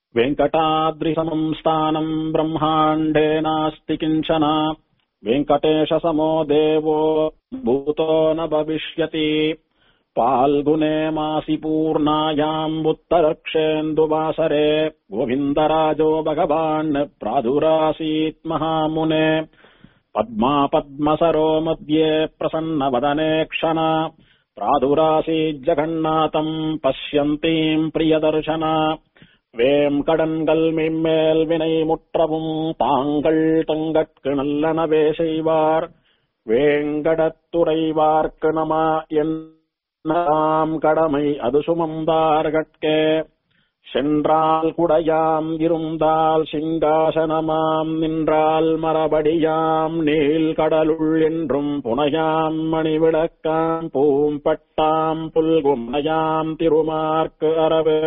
वेङ्कटाद्रिसमम् स्थानम् ब्रह्माण्डे नास्ति किञ्चन वेङ्कटेशसमो देवो भूतो न भविष्यति फाल्गुने मासि पूर्णायाम् उत्तरक्षेन्दुवासरे गोविन्दराजो भगवान् प्रादुरासीत् महामुने पद्मा पद्मसरो मध्ये प्रसन्नवदने क्षण प्रादुरासीज्जगन्नाथम् पश्यन्तीम् प्रियदर्शन வேம்கடன்கள் மிம்மேல் வினை முற்றவும் தாங்கள் தங்கட்கு நல்லனவே செய்வார் வேங்கடத்துறைவார்க்கு நம என்னாம் கடமை அது சுமந்தார்கட்கே சென்றால் குடையாம் இருந்தால் சிங்காசனமாம் நின்றால் மரபடியாம் நீல் கடலுள் என்றும் புனையாம் மணிவிளக்காம் பூம்பட்டாம் புல்குமயாம் திருமார்க்கு அரவு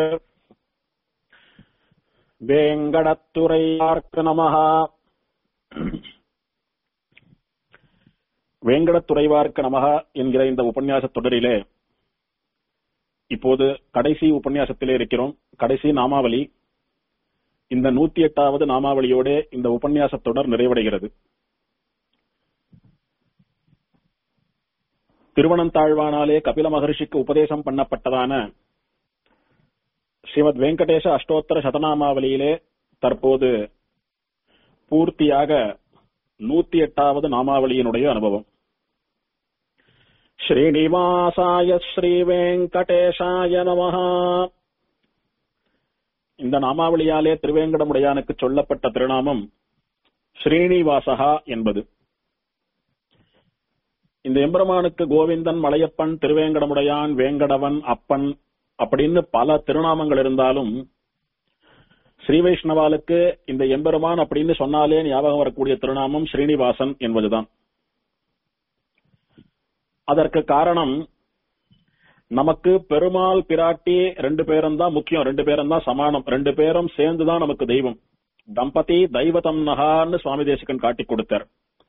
வேங்கடத்துறையார்க்கு நமஹா வேங்கடத்துறைவார்க்கு நமகா என்கிற இந்த உபன்யாச தொடரிலே இப்போது கடைசி உபன்யாசத்திலே இருக்கிறோம் கடைசி நாமாவளி இந்த நூத்தி எட்டாவது நாமாவளியோட இந்த உபன்யாச தொடர் நிறைவடைகிறது திருவனந்தாழ்வானாலே கபில மகர்ஷிக்கு உபதேசம் பண்ணப்பட்டதான ஸ்ரீமத் வெங்கடேச அஷ்டோத்தர சதநாமாவளியிலே தற்போது பூர்த்தியாக நூத்தி எட்டாவது நாமாவளியினுடைய அனுபவம் ஸ்ரீனிவாசாய ஸ்ரீ வெங்கடேஷாய நமஹா இந்த நாமாவளியாலே திருவேங்கடமுடையானுக்கு சொல்லப்பட்ட திருநாமம் ஸ்ரீனிவாசகா என்பது இந்த எம்பெருமானுக்கு கோவிந்தன் மலையப்பன் திருவேங்கடமுடையான் வேங்கடவன் அப்பன் அப்படின்னு பல திருநாமங்கள் இருந்தாலும் ஸ்ரீ வைஷ்ணவாலுக்கு இந்த எம்பெருமான் அப்படின்னு சொன்னாலே ஞாபகம் வரக்கூடிய திருநாமம் ஸ்ரீனிவாசன் என்பதுதான் அதற்கு காரணம் நமக்கு பெருமாள் பிராட்டி ரெண்டு பேரும் தான் முக்கியம் ரெண்டு பேரும் தான் சமானம் ரெண்டு பேரும் சேர்ந்துதான் நமக்கு தெய்வம் தம்பதி தெய்வதம் நகான்னு சுவாமி தேசிகன் காட்டி கொடுத்தார்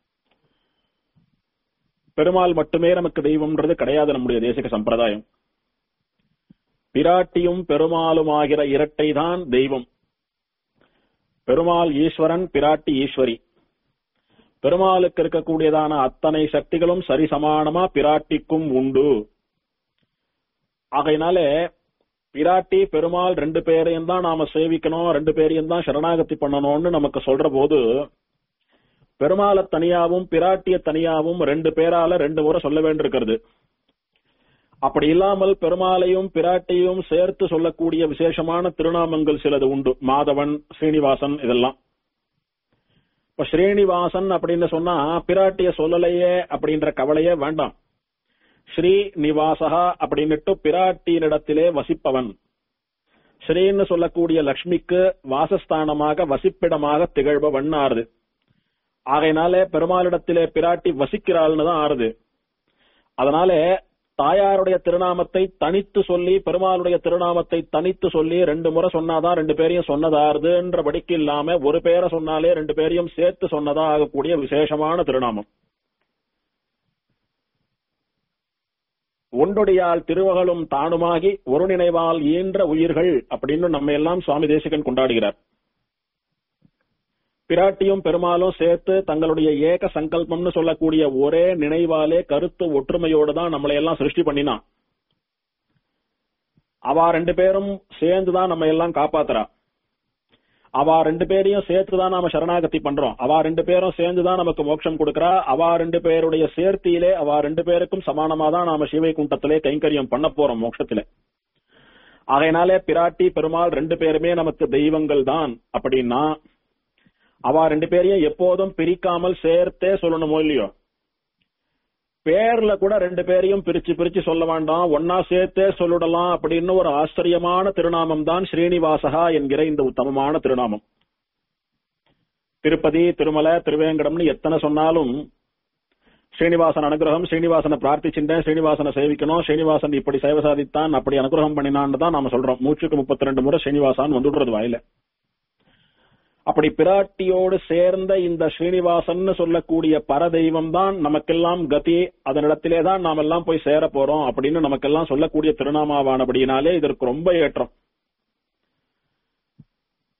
பெருமாள் மட்டுமே நமக்கு தெய்வம்ன்றது கிடையாது நம்முடைய தேசிக சம்பிரதாயம் பிராட்டியும் பெருமாளும் ஆகிற இரட்டை தான் தெய்வம் பெருமாள் ஈஸ்வரன் பிராட்டி ஈஸ்வரி பெருமாளுக்கு இருக்கக்கூடியதான அத்தனை சக்திகளும் சரிசமானமா பிராட்டிக்கும் உண்டு ஆகையினால பிராட்டி பெருமாள் ரெண்டு பேரையும் தான் நாம சேவிக்கணும் ரெண்டு பேரையும் தான் சரணாகதி பண்ணணும்னு நமக்கு சொல்ற போது பெருமாளை தனியாவும் பிராட்டிய தனியாவும் ரெண்டு பேரால ரெண்டு முறை சொல்ல வேண்டியிருக்கிறது அப்படி இல்லாமல் பெருமாளையும் பிராட்டியும் சேர்த்து சொல்லக்கூடிய விசேஷமான திருநாமங்கள் சிலது உண்டு மாதவன் ஸ்ரீனிவாசன் இதெல்லாம் இப்ப ஸ்ரீனிவாசன் அப்படின்னு சொன்னா பிராட்டிய சொல்லலையே அப்படின்ற கவலையே வேண்டாம் ஸ்ரீ நிவாசகா அப்படின்னுட்டு பிராட்டியினிடத்திலே வசிப்பவன் ஸ்ரீன்னு சொல்லக்கூடிய லக்ஷ்மிக்கு வாசஸ்தானமாக வசிப்பிடமாக திகழ்பவன் ஆறுது ஆகையினாலே பெருமாளிடத்திலே பிராட்டி வசிக்கிறாள்னு தான் ஆறுது அதனால தாயாருடைய திருநாமத்தை தனித்து சொல்லி பெருமாளுடைய திருநாமத்தை தனித்து சொல்லி ரெண்டு முறை சொன்னாதான் ரெண்டு பேரையும் சொன்னதாருதுன்ற படிக்கு இல்லாம ஒரு பேரை சொன்னாலே ரெண்டு பேரையும் சேர்த்து சொன்னதா ஆகக்கூடிய விசேஷமான திருநாமம் ஒன்றொடியால் திருவகளும் தானுமாகி ஒரு நினைவால் ஈன்ற உயிர்கள் அப்படின்னு நம்ம எல்லாம் சுவாமி தேசிகன் கொண்டாடுகிறார் பிராட்டியும் பெருமாளும் சேர்த்து தங்களுடைய ஏக சங்கல்பம்னு சொல்லக்கூடிய ஒரே நினைவாலே கருத்து ஒற்றுமையோடு தான் நம்மளை எல்லாம் சிருஷ்டி பண்ணினான் அவ ரெண்டு பேரும் சேர்ந்துதான் நம்ம எல்லாம் காப்பாத்துறா அவ ரெண்டு பேரையும் சேர்த்துதான் நாம சரணாகதி பண்றோம் அவ ரெண்டு பேரும் சேர்ந்துதான் நமக்கு மோட்சம் கொடுக்கறா அவ ரெண்டு பேருடைய சேர்த்தியிலே அவ ரெண்டு பேருக்கும் சமானமா தான் நாம சிவைகுண்டத்திலே கைங்கரியம் பண்ண போறோம் மோட்சத்திலே ஆகையினாலே பிராட்டி பெருமாள் ரெண்டு பேருமே நமக்கு தெய்வங்கள் தான் அப்படின்னா அவ ரெண்டு பேரையும் எப்போதும் பிரிக்காமல் சேர்த்தே சொல்லணுமோ இல்லையோ பேர்ல கூட ரெண்டு பேரையும் பிரிச்சு பிரிச்சு சொல்ல வேண்டாம் ஒன்னா சேர்த்தே சொல்லிடலாம் அப்படின்னு ஒரு ஆச்சரியமான திருநாமம் தான் ஸ்ரீனிவாசகா என்கிற இந்த உத்தமமான திருநாமம் திருப்பதி திருமலை திருவேங்கடம்னு எத்தனை சொன்னாலும் ஸ்ரீனிவாசன் அனுகிரகம் ஸ்ரீனிவாசனை பிரார்த்திச்சுட்டேன் ஸ்ரீனிவாசனை சேவிக்கணும் ஸ்ரீனிவாசன் இப்படி சேவை சாதித்தான் அப்படி அனுகிரகம் பண்ணினான்னு தான் நாம சொல்றோம் மூச்சுக்கு முப்பத்தி ரெண்டு முறை ஸ்ரீனிவாசான் வந்துடுறது வாயில அப்படி பிராட்டியோடு சேர்ந்த இந்த ஸ்ரீனிவாசன் சொல்லக்கூடிய பரதெய்வம் தான் நமக்கெல்லாம் கதி அதனிடத்திலே தான் நாம் எல்லாம் போய் சேர போறோம் அப்படின்னு நமக்கெல்லாம் சொல்லக்கூடிய திருநாமாவானபடியினாலே இதற்கு ரொம்ப ஏற்றம்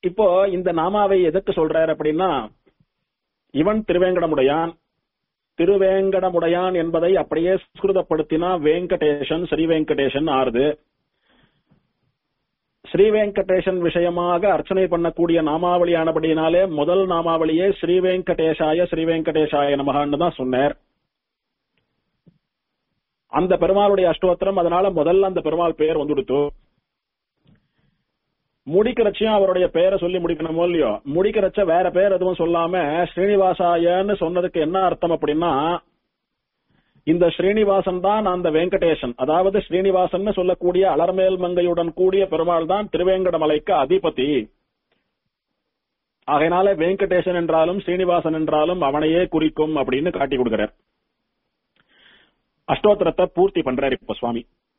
இப்போ இந்த நாமாவை எதுக்கு சொல்றார் அப்படின்னா இவன் திருவேங்கடமுடையான் திருவேங்கடமுடையான் என்பதை அப்படியே சுருதப்படுத்தினா வெங்கடேசன் ஸ்ரீ வெங்கடேசன் ஆறுது ஸ்ரீ வெங்கடேசன் விஷயமாக அர்ச்சனை பண்ணக்கூடிய நாமாவளியானபடியினாலே முதல் நாமாவளியே ஸ்ரீ வெங்கடேசாய ஸ்ரீ வெங்கடேசாய நமகான்னு தான் சொன்னார் அந்த பெருமாளுடைய அஷ்டோத்திரம் அதனால முதல்ல அந்த பெருமாள் பெயர் வந்துடுத்து முடிக்கிறச்சையும் அவருடைய பெயரை சொல்லி முடிக்கணுமோ இல்லையோ முடிக்கிறச்ச வேற பேர் எதுவும் சொல்லாம ஸ்ரீனிவாசாயன்னு சொன்னதுக்கு என்ன அர்த்தம் அப்படின்னா இந்த ஸ்ரீனிவாசன் தான் அந்த வெங்கடேசன் அதாவது ஸ்ரீனிவாசன் சொல்லக்கூடிய அலர்மேல் மங்கையுடன் கூடிய பெருமாள் தான் திருவேங்கடமலைக்கு அதிபதி ஆகையினால வெங்கடேசன் என்றாலும் ஸ்ரீனிவாசன் என்றாலும் அவனையே குறிக்கும் அப்படின்னு காட்டி கொடுக்கிறார் அஷ்டோத்திரத்தை பூர்த்தி பண்றாரு இப்ப சுவாமி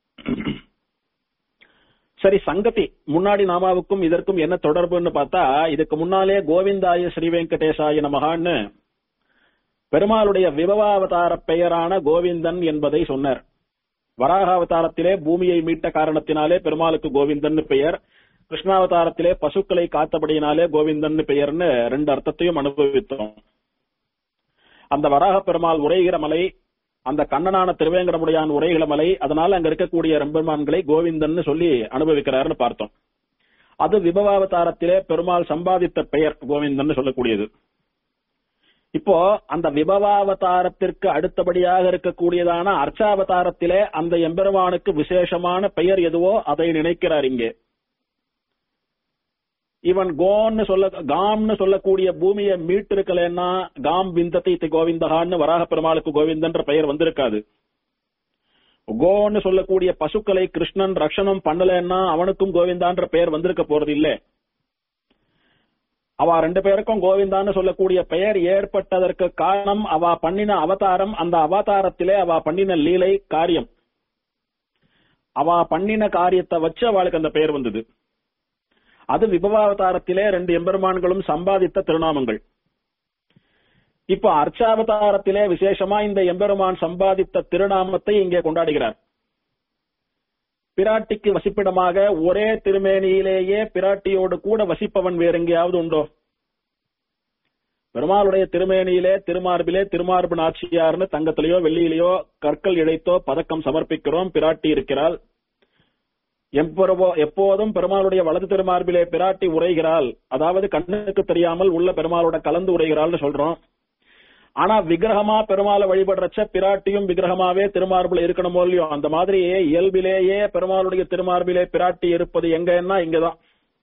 சரி சங்கதி முன்னாடி நாமாவுக்கும் இதற்கும் என்ன தொடர்புன்னு பார்த்தா இதுக்கு முன்னாலே கோவிந்தாய ஸ்ரீ வெங்கடேசாய நமகான்னு பெருமாளுடைய விபவாவதார பெயரான கோவிந்தன் என்பதை சொன்னார் வராகாவதாரத்திலே பூமியை மீட்ட காரணத்தினாலே பெருமாளுக்கு கோவிந்தன் பெயர் கிருஷ்ணாவதாரத்திலே பசுக்களை காத்தபடியினாலே கோவிந்தன் பெயர்னு ரெண்டு அர்த்தத்தையும் அனுபவித்தோம் அந்த வராக பெருமாள் உரைகிற மலை அந்த கண்ணனான திருவேங்கடமுடையான் உரைகிற மலை அதனால அங்க இருக்கக்கூடிய ரெம்பெருமான்களை கோவிந்தன் சொல்லி அனுபவிக்கிறாருன்னு பார்த்தோம் அது விபவாவதாரத்திலே பெருமாள் சம்பாதித்த பெயர் கோவிந்தன் சொல்லக்கூடியது இப்போ அந்த விபவாவதாரத்திற்கு அடுத்தபடியாக இருக்கக்கூடியதான அர்ச்சாவதாரத்திலே அந்த எம்பெருமானுக்கு விசேஷமான பெயர் எதுவோ அதை நினைக்கிறார் இங்கே இவன் கோன்னு சொல்ல காம்னு சொல்லக்கூடிய பூமியை மீட்டிருக்கலன்னா காம் விந்தத்தை இத்தி கோவிந்தகான்னு வராக பெருமாளுக்கு கோவிந்தன்ற பெயர் வந்திருக்காது கோன்னு சொல்லக்கூடிய பசுக்களை கிருஷ்ணன் ரக்ஷணம் பண்ணலன்னா அவனுக்கும் கோவிந்தான்ற பெயர் வந்திருக்க போறது இல்லை அவ ரெண்டு பேருக்கும் கோவிந்தான்னு சொல்லக்கூடிய பெயர் ஏற்பட்டதற்கு காரணம் அவ பண்ணின அவதாரம் அந்த அவதாரத்திலே அவ பண்ணின லீலை காரியம் அவ பண்ணின காரியத்தை வச்சு அவளுக்கு அந்த பெயர் வந்தது அது விபவாவதாரத்திலே ரெண்டு எம்பெருமான்களும் சம்பாதித்த திருநாமங்கள் இப்ப அர்ச்சாவதாரத்திலே விசேஷமா இந்த எம்பெருமான் சம்பாதித்த திருநாமத்தை இங்கே கொண்டாடுகிறார் பிராட்டிக்கு வசிப்பிடமாக ஒரே திருமேனியிலேயே பிராட்டியோடு கூட வசிப்பவன் வேற எங்கேயாவது உண்டோ பெருமாளுடைய திருமேனியிலே திருமார்பிலே திருமார்பு நாச்சியார்னு தங்கத்திலேயோ வெள்ளியிலேயோ கற்கள் இழைத்தோ பதக்கம் சமர்ப்பிக்கிறோம் பிராட்டி இருக்கிறாள் எப்பொருவோ எப்போதும் பெருமாளுடைய வலது திருமார்பிலே பிராட்டி உரைகிறாள் அதாவது கண்ணுக்கு தெரியாமல் உள்ள பெருமாளோட கலந்து உரைகிறாள்னு சொல்றோம் ஆனா விக்கிரகமா பெருமாளை வழிபடுறச்ச பிராட்டியும் விக்கிரகமாவே திருமார்பில் இருக்கணுமோ இல்லையோ அந்த மாதிரி இயல்பிலேயே பெருமாளுடைய திருமார்பிலே பிராட்டி இருப்பது எங்கன்னா இங்கதான்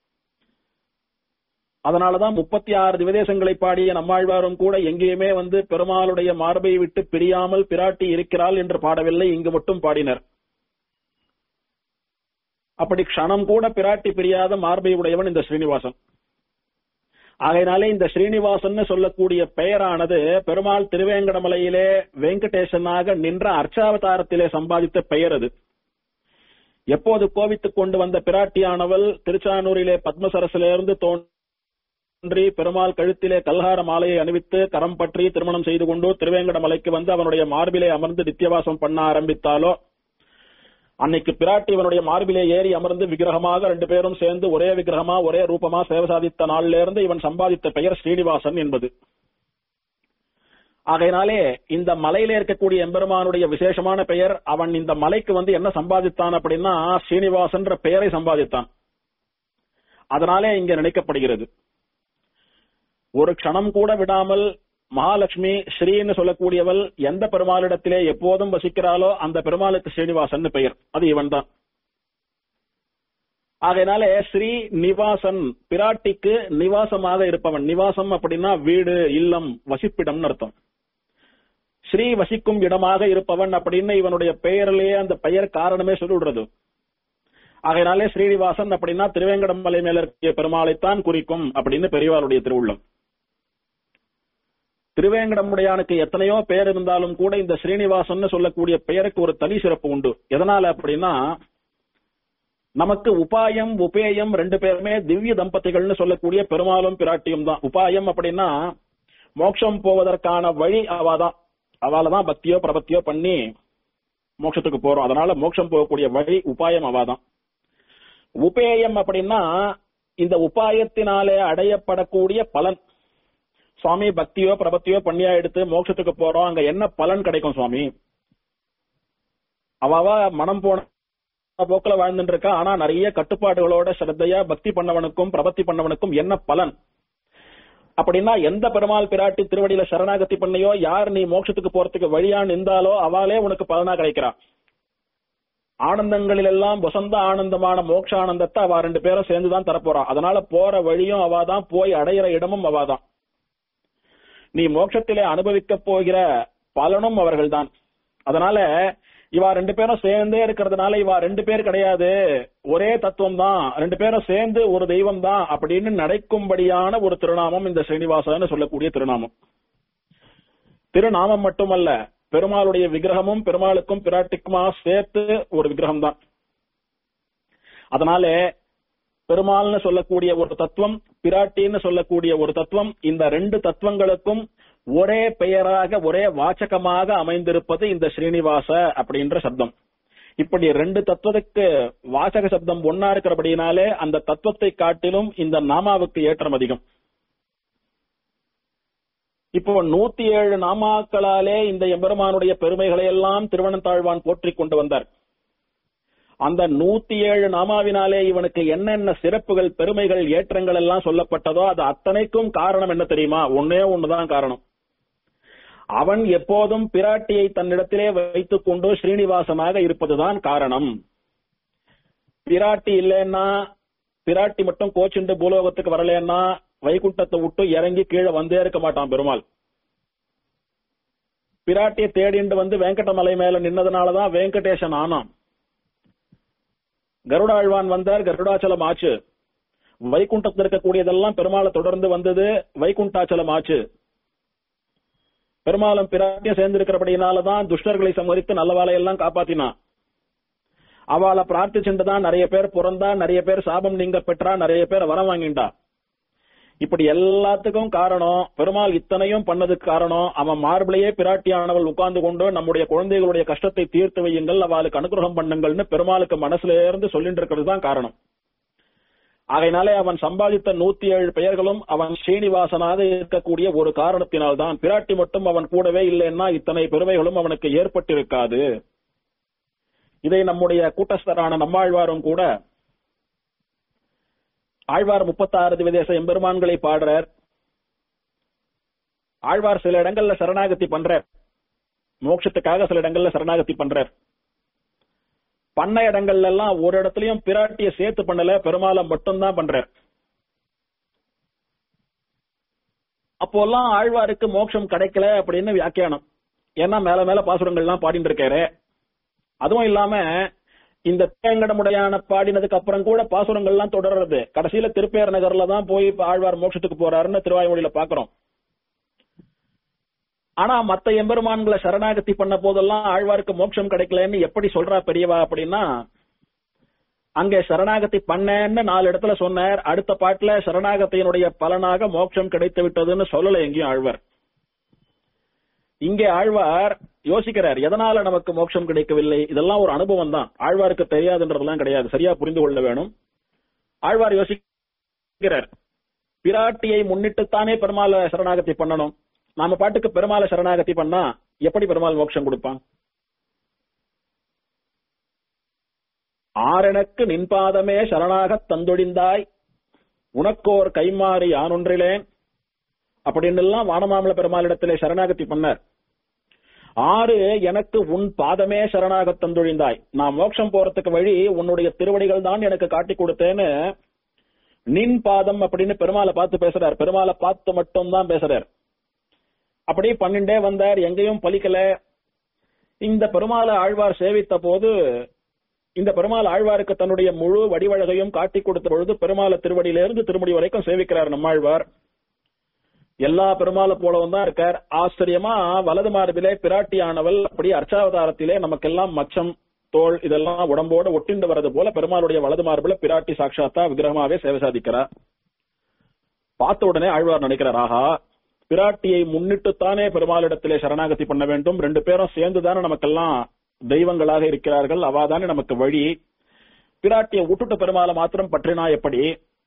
அதனாலதான் முப்பத்தி ஆறு திவதேசங்களை பாடிய நம்மாழ்வாரும் கூட எங்கேயுமே வந்து பெருமாளுடைய மார்பை விட்டு பிரியாமல் பிராட்டி இருக்கிறாள் என்று பாடவில்லை இங்கு மட்டும் பாடினர் அப்படி க்ஷணம் கூட பிராட்டி பிரியாத மார்பை உடையவன் இந்த ஸ்ரீனிவாசன் ஆகையினாலே இந்த ஸ்ரீனிவாசன் சொல்லக்கூடிய பெயரானது பெருமாள் திருவேங்கடமலையிலே வெங்கடேசனாக நின்ற அர்ச்சாவதாரத்திலே சம்பாதித்த பெயர் அது எப்போது கோவித்துக் கொண்டு வந்த பிராட்டியானவள் திருச்சானூரிலே பத்மசரசிலிருந்து தோன்றி பெருமாள் கழுத்திலே கல்கார மாலையை அணிவித்து கரம் பற்றி திருமணம் செய்து கொண்டு திருவேங்கடமலைக்கு வந்து அவனுடைய மார்பிலே அமர்ந்து நித்தியவாசம் பண்ண ஆரம்பித்தாலோ அன்னைக்கு பிராட்டி இவனுடைய மார்பிலே ஏறி அமர்ந்து விக்கிரகமாக ரெண்டு பேரும் சேர்ந்து ஒரே விக்கிரகமா ஒரே ரூபமா சேவை சாதித்த நாளில இருந்து இவன் சம்பாதித்த பெயர் ஸ்ரீனிவாசன் என்பது ஆகையினாலே இந்த மலையில இருக்கக்கூடிய எம்பெருமானுடைய விசேஷமான பெயர் அவன் இந்த மலைக்கு வந்து என்ன சம்பாதித்தான் அப்படின்னா ஸ்ரீனிவாசன்ற பெயரை சம்பாதித்தான் அதனாலே இங்க நினைக்கப்படுகிறது ஒரு க்ஷணம் கூட விடாமல் மகாலட்சுமி ஸ்ரீன்னு சொல்லக்கூடியவள் எந்த பெருமாளிடத்திலே எப்போதும் வசிக்கிறாளோ அந்த பெருமாளுக்கு ஸ்ரீனிவாசன் பெயர் அது இவன் தான் ஆகையினாலே ஸ்ரீ நிவாசன் பிராட்டிக்கு நிவாசமாக இருப்பவன் நிவாசம் அப்படின்னா வீடு இல்லம் வசிப்பிடம்னு அர்த்தம் ஸ்ரீ வசிக்கும் இடமாக இருப்பவன் அப்படின்னு இவனுடைய பெயரிலேயே அந்த பெயர் காரணமே சொல்லிவிடுறது ஆகையினாலே ஸ்ரீனிவாசன் அப்படின்னா திருவேங்கடமலை மேல இருக்கிய பெருமாளைத்தான் குறிக்கும் அப்படின்னு பெரியவாளுடைய திருவுள்ளம் திருவேங்கடமுடையானுக்கு எத்தனையோ பெயர் இருந்தாலும் கூட இந்த ஸ்ரீனிவாசன் சொல்லக்கூடிய பெயருக்கு ஒரு தனி சிறப்பு உண்டு எதனால அப்படின்னா நமக்கு உபாயம் உபேயம் ரெண்டு பேருமே திவ்ய தம்பதிகள்னு சொல்லக்கூடிய பெருமாளும் பிராட்டியும் தான் உபாயம் அப்படின்னா மோட்சம் போவதற்கான வழி அவாதான் அவால தான் பக்தியோ பிரபத்தியோ பண்ணி மோட்சத்துக்கு போறோம் அதனால மோட்சம் போகக்கூடிய வழி உபாயம் அவாதான் உபேயம் அப்படின்னா இந்த உபாயத்தினாலே அடையப்படக்கூடிய பலன் சுவாமி பக்தியோ பிரபத்தியோ பண்ணியா எடுத்து மோட்சத்துக்கு போறோம் அங்க என்ன பலன் கிடைக்கும் சுவாமி அவாவ மனம் போன போக்குல வாழ்ந்துட்டு இருக்கா ஆனா நிறைய கட்டுப்பாடுகளோட ஸ்ரத்தையா பக்தி பண்ணவனுக்கும் பிரபத்தி பண்ணவனுக்கும் என்ன பலன் அப்படின்னா எந்த பெருமாள் பிராட்டி திருவடியில சரணாகதி பண்ணியோ யார் நீ மோட்சத்துக்கு போறதுக்கு வழியா நின்றாலோ அவளே உனக்கு பலனா கிடைக்கிறா ஆனந்தங்களில் எல்லாம் வசந்த ஆனந்தமான மோட்ச ஆனந்தத்தை அவ ரெண்டு பேரும் சேர்ந்துதான் தரப்போறா அதனால போற வழியும் அவாதான் போய் அடையிற இடமும் அவாதான் நீ மோட்சத்திலே அனுபவிக்க போகிற பலனும் அவர்கள்தான் அதனால இவா ரெண்டு பேரும் சேர்ந்தே இருக்கிறதுனால இவா ரெண்டு பேர் கிடையாது ஒரே தத்துவம் தான் ரெண்டு பேரும் சேர்ந்து ஒரு தெய்வம் தான் அப்படின்னு நடக்கும்படியான ஒரு திருநாமம் இந்த ஸ்ரீனிவாசன்னு சொல்லக்கூடிய திருநாமம் திருநாமம் மட்டுமல்ல பெருமாளுடைய விக்கிரகமும் பெருமாளுக்கும் பிராட்டிக்குமா சேர்த்து ஒரு விக்கிரகம் தான் அதனால பெருமாள்னு சொல்லக்கூடிய ஒரு தத்துவம் பிராட்டின்னு சொல்லக்கூடிய ஒரு தத்துவம் இந்த ரெண்டு தத்துவங்களுக்கும் ஒரே பெயராக ஒரே வாச்சகமாக அமைந்திருப்பது இந்த ஸ்ரீனிவாச அப்படின்ற சப்தம் இப்படி ரெண்டு தத்துவத்துக்கு வாசக சப்தம் ஒன்னா இருக்கிறபடினாலே அந்த தத்துவத்தை காட்டிலும் இந்த நாமாவுக்கு ஏற்றம் அதிகம் இப்போ நூத்தி ஏழு நாமாக்களாலே இந்த எம்பெருமானுடைய பெருமைகளை எல்லாம் திருவனந்தாழ்வான் போற்றிக் கொண்டு வந்தார் அந்த நூத்தி ஏழு நாமாவினாலே இவனுக்கு என்னென்ன சிறப்புகள் பெருமைகள் ஏற்றங்கள் எல்லாம் சொல்லப்பட்டதோ அது அத்தனைக்கும் காரணம் என்ன தெரியுமா ஒன்னே ஒண்ணுதான் காரணம் அவன் எப்போதும் பிராட்டியை தன்னிடத்திலே வைத்துக் கொண்டு ஸ்ரீனிவாசனாக இருப்பதுதான் காரணம் பிராட்டி இல்லைன்னா பிராட்டி மட்டும் கோச்சுண்டு பூலோகத்துக்கு வரலன்னா வைகுண்டத்தை விட்டு இறங்கி கீழே வந்தே இருக்க மாட்டான் பெருமாள் பிராட்டியை தேடிண்டு வந்து வெங்கடமலை மேல நின்னதுனாலதான் வெங்கடேசன் ஆனான் கருடாழ்வான் வந்தார் கருடாச்சலம் ஆச்சு வைகுண்டத்தில் இருக்கக்கூடியதெல்லாம் பெருமாளை தொடர்ந்து வந்தது வைகுண்டாச்சலம் ஆச்சு பெருமாளும் பிராட்டியும் சேர்ந்திருக்கிறபடினாலதான் துஷ்டர்களை சமரித்து நல்ல வேலையெல்லாம் காப்பாத்தினான் அவளை பிரார்த்திச்சுட்டுதான் நிறைய பேர் பிறந்தா நிறைய பேர் சாபம் நீங்க பெற்றா நிறைய பேர் வரம் வாங்கிண்டா இப்படி எல்லாத்துக்கும் காரணம் பெருமாள் இத்தனையும் பண்ணதுக்கு காரணம் அவன் மார்பிளையே பிராட்டியானவள் உட்கார்ந்து கொண்டு நம்முடைய குழந்தைகளுடைய கஷ்டத்தை தீர்த்து வையுங்கள் அவளுக்கு அனுகிரகம் பண்ணுங்கள்னு பெருமாளுக்கு மனசுல இருந்து சொல்லிட்டு இருக்கிறது தான் காரணம் ஆகையினாலே அவன் சம்பாதித்த நூத்தி ஏழு பெயர்களும் அவன் ஸ்ரீனிவாசனாக இருக்கக்கூடிய ஒரு காரணத்தினால்தான் பிராட்டி மட்டும் அவன் கூடவே இல்லைன்னா இத்தனை பெருமைகளும் அவனுக்கு ஏற்பட்டிருக்காது இதை நம்முடைய கூட்டஸ்தரான நம்மாழ்வாரும் கூட ஆழ்வார் முப்பத்தாறு திவதேச எம்பெருமான்களை பாடுறார் ஆழ்வார் சில இடங்கள்ல சரணாகதி பண்றார் மோட்சத்துக்காக சில இடங்கள்ல சரணாகதி பண்றார் பண்ண இடங்கள்ல எல்லாம் ஒரு இடத்துலயும் பிராட்டிய சேர்த்து பண்ணல பெருமாளை மட்டும்தான் பண்றார் அப்போல்லாம் ஆழ்வாருக்கு மோட்சம் கிடைக்கல அப்படின்னு வியாக்கியானம் ஏன்னா மேல மேல பாசுரங்கள்லாம் பாடிட்டு இருக்காரு அதுவும் இல்லாம இந்த தேங்கடமுடையான பாடினதுக்கு அப்புறம் கூட பாசுரங்கள்லாம் தொடர்றது கடைசியில திருப்பேர் நகர்ல தான் போய் இப்ப ஆழ்வார் மோட்சத்துக்கு போறாருன்னு திருவாய்மொழியில பாக்குறோம் ஆனா மத்த எம்பெருமான்களை சரணாகதி பண்ண போதெல்லாம் ஆழ்வாருக்கு மோட்சம் கிடைக்கலன்னு எப்படி சொல்றா பெரியவா அப்படின்னா அங்கே சரணாகதி பண்ணேன்னு நாலு இடத்துல சொன்னார் அடுத்த பாட்டுல சரணாகத்தியினுடைய பலனாக மோட்சம் கிடைத்து விட்டதுன்னு சொல்லல எங்கேயும் ஆழ்வார் இங்கே ஆழ்வார் யோசிக்கிறார் எதனால நமக்கு மோட்சம் கிடைக்கவில்லை இதெல்லாம் ஒரு அனுபவம் தான் ஆழ்வாருக்கு தெரியாதுன்றதெல்லாம் கிடையாது சரியா புரிந்து கொள்ள வேணும் ஆழ்வார் யோசிக்கிறார் பிராட்டியை முன்னிட்டுத்தானே பெருமாளை சரணாகதி பண்ணணும் நாம பாட்டுக்கு பெருமாளை சரணாகதி பண்ணா எப்படி பெருமாள் மோட்சம் கொடுப்பான் ஆரணக்கு நின்பாதமே சரணாகத் தந்தொழிந்தாய் உனக்கோர் கைமாறி யானொன்றிலேன் அப்படின்னு எல்லாம் வானமாமல பெருமாளிடத்திலே சரணாகதி பண்ணார் ஆறு எனக்கு உன் பாதமே சரணாகத் தந்தொழிந்தாய் நான் மோட்சம் போறதுக்கு வழி உன்னுடைய திருவடிகள் தான் எனக்கு காட்டி கொடுத்தேன்னு நின் பாதம் அப்படின்னு பெருமாளை பார்த்து பேசுறார் பெருமாளை பார்த்து மட்டும் தான் பேசுறார் அப்படி பன்னெண்டே வந்தார் எங்கேயும் பலிக்கல இந்த பெருமாளை ஆழ்வார் சேவித்த போது இந்த பெருமாள் ஆழ்வாருக்கு தன்னுடைய முழு வடிவழகையும் காட்டி கொடுத்த பொழுது பெருமாள திருவடியிலிருந்து திருமுடி வரைக்கும் சேவிக்கிறார் நம்மாழ்வார் எல்லா பெருமாளை போலவும் தான் இருக்கார் ஆச்சரியமா வலது மார்பிலே பிராட்டியானவள் அப்படி அர்ச்சாவதாரத்திலே நமக்கெல்லாம் மச்சம் தோல் இதெல்லாம் உடம்போட ஒட்டிண்டு வர்றது போல பெருமாளுடைய வலது மார்பில பிராட்டி சாட்சாத்தா விக்கிரகமாவே சேவை சாதிக்கிறார் பார்த்த உடனே ஆழ்வார் நினைக்கிறார் ஆஹா பிராட்டியை முன்னிட்டுத்தானே பெருமாளிடத்திலே சரணாகதி பண்ண வேண்டும் ரெண்டு பேரும் சேர்ந்துதானே நமக்கெல்லாம் தெய்வங்களாக இருக்கிறார்கள் அவாதானே நமக்கு வழி பிராட்டியை விட்டுட்டு பெருமாளை மாத்திரம் பற்றினா எப்படி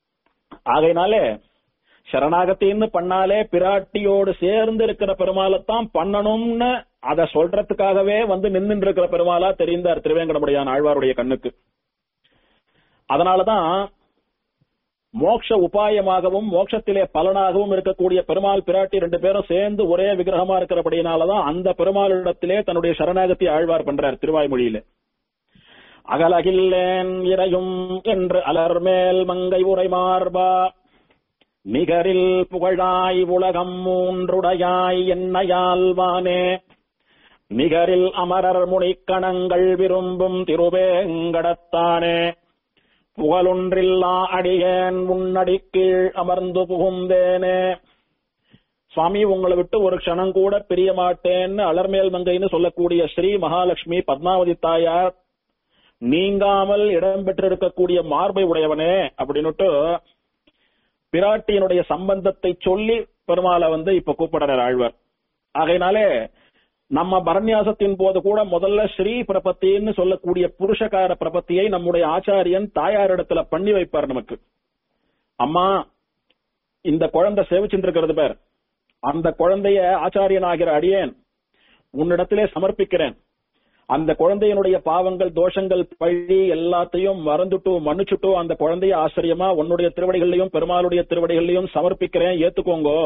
ஆகையினாலே சரணாகத்தின்னு பண்ணாலே பிராட்டியோடு சேர்ந்து இருக்கிற பெருமாளைத்தான் பண்ணணும்னு அதை சொல்றதுக்காகவே வந்து நின்று இருக்கிற பெருமாளா தெரிந்தார் திருவேங்கடமுடியான் ஆழ்வாருடைய கண்ணுக்கு அதனாலதான் மோட்ச உபாயமாகவும் மோட்சத்திலே பலனாகவும் இருக்கக்கூடிய பெருமாள் பிராட்டி ரெண்டு பேரும் சேர்ந்து ஒரே விக்கிரகமா இருக்கிறபடினாலதான் அந்த பெருமாளிடத்திலே தன்னுடைய சரணாகத்தை ஆழ்வார் பண்றார் திருவாய்மொழியில அகலகில்லேன் இறையும் என்று அலர்மேல் மங்கை உரை மார்பா நிகரில் புகழாய் உலகம் மூன்றுடையாய் என்னையால்வானே நிகரில் அமரர் முனிக்கணங்கள் விரும்பும் திருவேங்கடத்தானே புகழொன்றில்லா அடியேன் உன்னடி கீழ் அமர்ந்து புகுந்தேனே சுவாமி உங்களை விட்டு ஒரு க்ஷணம் கூட பிரிய மாட்டேன்னு அலர்மேல் மங்கைன்னு சொல்லக்கூடிய ஸ்ரீ மகாலட்சுமி பத்மாவதி தாயார் நீங்காமல் இடம் பெற்றிருக்கக்கூடிய மார்பை உடையவனே அப்படின்னுட்டு பிராட்டியினுடைய சம்பந்தத்தை சொல்லி பெருமாளை வந்து இப்ப கூப்பிடுறார் ஆழ்வார் ஆகையினாலே நம்ம பரநியாசத்தின் போது கூட முதல்ல ஸ்ரீ பிரபத்தின்னு சொல்லக்கூடிய புருஷகார பிரபத்தியை நம்முடைய ஆச்சாரியன் தாயாரிடத்துல பண்ணி வைப்பார் நமக்கு அம்மா இந்த குழந்தை சேவிச்சுட்டு இருக்கிறது பேர் அந்த குழந்தைய ஆச்சாரியன் ஆகிற அடியேன் உன்னிடத்திலே சமர்ப்பிக்கிறேன் அந்த குழந்தையினுடைய பாவங்கள் தோஷங்கள் பழி எல்லாத்தையும் மறந்துட்டு மன்னிச்சுட்டு அந்த குழந்தைய ஆச்சரியமா உன்னுடைய திருவடிகளையும் பெருமாளுடைய திருவடிகளையும் சமர்ப்பிக்கிறேன் ஏத்துக்கோங்கோ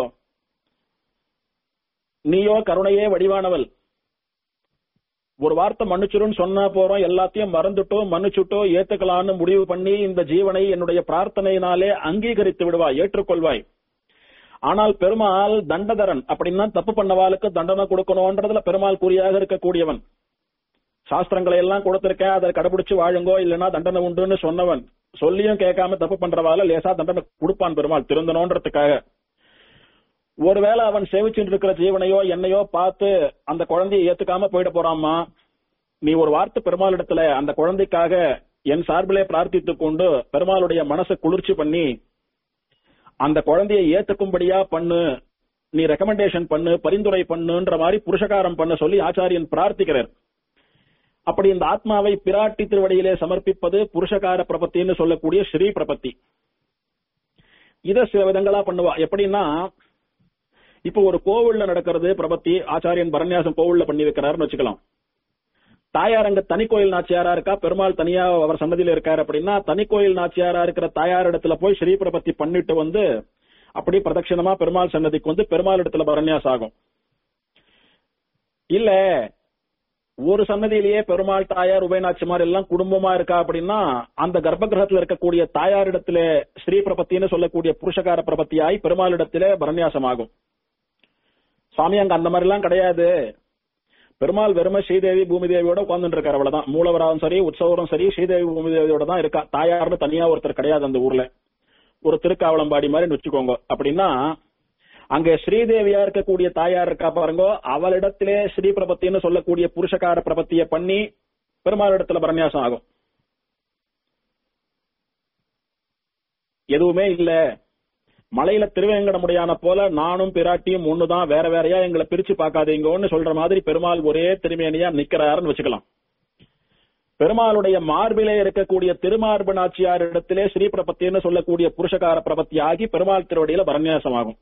நீயோ கருணையே வடிவானவள் ஒரு வார்த்தை மன்னிச்சிருன்னு சொன்னா போறோம் எல்லாத்தையும் மறந்துட்டோ மன்னிச்சுட்டோ ஏத்துக்கலான்னு முடிவு பண்ணி இந்த ஜீவனை என்னுடைய பிரார்த்தனையினாலே அங்கீகரித்து விடுவாய் ஏற்றுக்கொள்வாய் ஆனால் பெருமாள் தண்டதரன் அப்படின்னா தப்பு பண்ணவாளுக்கு தண்டனை கொடுக்கணும்ன்றதுல பெருமாள் குறியாக இருக்கக்கூடியவன் சாஸ்திரங்களை எல்லாம் கொடுத்திருக்கேன் அதை கடைபிடிச்சு வாழுங்கோ இல்லைன்னா தண்டனை உண்டுன்னு சொன்னவன் சொல்லியும் கேட்காம தப்பு பண்றவால லேசா தண்டனை கொடுப்பான் பெருமாள் திருந்தணுன்றதுக்காக ஒருவேளை அவன் சேவிச்சுட்டு இருக்கிற ஜீவனையோ என்னையோ பார்த்து அந்த குழந்தையை ஏத்துக்காம போயிட போறாமா நீ ஒரு வார்த்தை பெருமாளிடத்துல அந்த குழந்தைக்காக என் சார்பிலே பிரார்த்தித்துக் கொண்டு பெருமாளுடைய மனசை குளிர்ச்சி பண்ணி அந்த குழந்தையை ஏத்துக்கும்படியா பண்ணு நீ ரெக்கமெண்டேஷன் பண்ணு பரிந்துரை பண்ணுன்ற மாதிரி புருஷகாரம் பண்ண சொல்லி ஆச்சாரியன் பிரார்த்திக்கிறார் அப்படி இந்த ஆத்மாவை பிராட்டி திருவடியிலே சமர்ப்பிப்பது புருஷகார பிரபத்தின்னு சொல்லக்கூடிய ஸ்ரீ பிரபத்தி இத சில விதங்களா பண்ணுவா எப்படின்னா இப்ப ஒரு கோவில்ல நடக்கிறது பிரபத்தி ஆச்சாரியன் பரநியாசம் கோவில்ல பண்ணி வைக்கிறாருன்னு வச்சுக்கலாம் தாயார் அங்க தனி கோயில் நாச்சியாரா இருக்கா பெருமாள் தனியா அவர் சன்னதியில இருக்காரு அப்படின்னா தனி கோயில் நாச்சியாரா இருக்கிற தாயார் இடத்துல போய் ஸ்ரீ பிரபத்தி பண்ணிட்டு வந்து அப்படி பிரதட்சிணமா பெருமாள் சன்னதிக்கு வந்து பெருமாள் இடத்துல பரநியாசம் ஆகும் இல்ல ஒரு சன்னதியிலேயே பெருமாள் தாயார் உபயநாச்சிமார் எல்லாம் குடும்பமா இருக்கா அப்படின்னா அந்த கர்ப்ப கிரகத்துல இருக்கக்கூடிய தாயாரிடத்துல ஸ்ரீ பிரபத்தின்னு சொல்லக்கூடிய புருஷகார பிரபத்தியாய் பெருமாளிடத்திலே பரநியாசம் ஆகும் சுவாமி அங்க அந்த மாதிரி எல்லாம் கிடையாது பெருமாள் வெறுமை ஸ்ரீதேவி பூமி தேவியோட உட்கார்ந்துட்டு இருக்காரு அவ்வளவுதான் மூலவராவும் சரி உற்சவரும் சரி ஸ்ரீதேவி பூமி தேவியோட தான் இருக்கா தாயார்னு தனியா ஒருத்தர் கிடையாது அந்த ஊர்ல ஒரு திருக்காவளம்பாடி மாதிரி வச்சுக்கோங்க அப்படின்னா அங்க ஸ்ரீதேவியா இருக்கக்கூடிய தாயார் இருக்கா பாருங்க அவளிடத்திலே ஸ்ரீ பிரபத்தின்னு சொல்லக்கூடிய புருஷகார பிரபத்திய பண்ணி பெருமாள் இடத்துல பரநியாசம் ஆகும் எதுவுமே இல்ல மலையில திருவேங்கடமுடியான போல நானும் பிராட்டியும் ஒண்ணுதான் வேற வேறையா எங்களை பிரிச்சு பார்க்காதீங்கன்னு சொல்ற மாதிரி பெருமாள் ஒரே திருமேனியா நிக்கிறாருன்னு வச்சுக்கலாம் பெருமாளுடைய மார்பிலே இருக்கக்கூடிய திருமார்பு நாச்சியார் இடத்திலே ஸ்ரீ பிரபத்தின்னு சொல்லக்கூடிய புருஷகார பிரபத்தி ஆகி பெருமாள் திருவடியில பரநியாசம் ஆகும்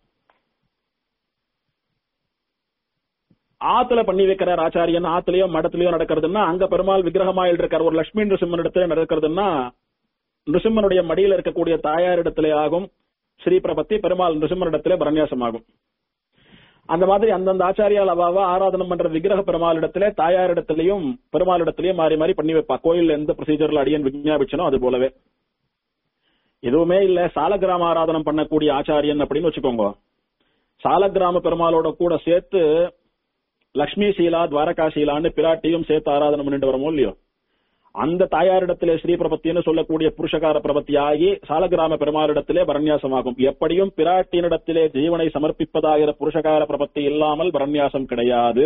ஆத்துல பண்ணி வைக்கிறார் ஆச்சாரியன் ஆத்துலயோ மடத்திலயோ நடக்கிறதுன்னா அங்க பெருமாள் விக்கிரகமாயில் இருக்கார் ஒரு லட்சுமி நிருசிம்மன் இடத்துல நடக்கிறதுன்னா நிருசிம்மனுடைய மடியில இருக்கக்கூடிய தாயார் இடத்திலே ஆகும் ஸ்ரீ பிரபத்தி பெருமாள் நிருசிம்மனிடத்திலே பரநியாசம் ஆகும் அந்த மாதிரி அந்தந்த ஆச்சாரியால் அவாவா ஆராதனம் பண்ற விக்கிரக பெருமாள் இடத்திலே தாயார் இடத்திலையும் பெருமாள் இடத்திலையும் மாறி மாறி பண்ணி வைப்பா கோயில் எந்த ப்ரொசீஜர்ல அடியன் விஞ்ஞாபிச்சனோ அது போலவே எதுவுமே இல்ல சாலக்கிராம ஆராதனம் பண்ணக்கூடிய ஆச்சாரியன் அப்படின்னு வச்சுக்கோங்க சாலக்கிராம பெருமாளோட கூட சேர்த்து லக்ஷ்மி சீலா துவாரகா சீலான்னு பிராட்டியும் சேர்த்து ஆராதனை பண்ணிட்டு வரமோ இல்லையோ அந்த தாயாரிடத்திலே ஸ்ரீ பிரபத்தின்னு சொல்லக்கூடிய புருஷகார பிரபத்தி ஆகி சாலகிராம பெருமாளிடத்திலே பரநியாசமாகும் எப்படியும் பிராட்டியினிடத்திலே ஜீவனை சமர்ப்பிப்பதாகிற புருஷகார பிரபத்தி இல்லாமல் பரநியாசம் கிடையாது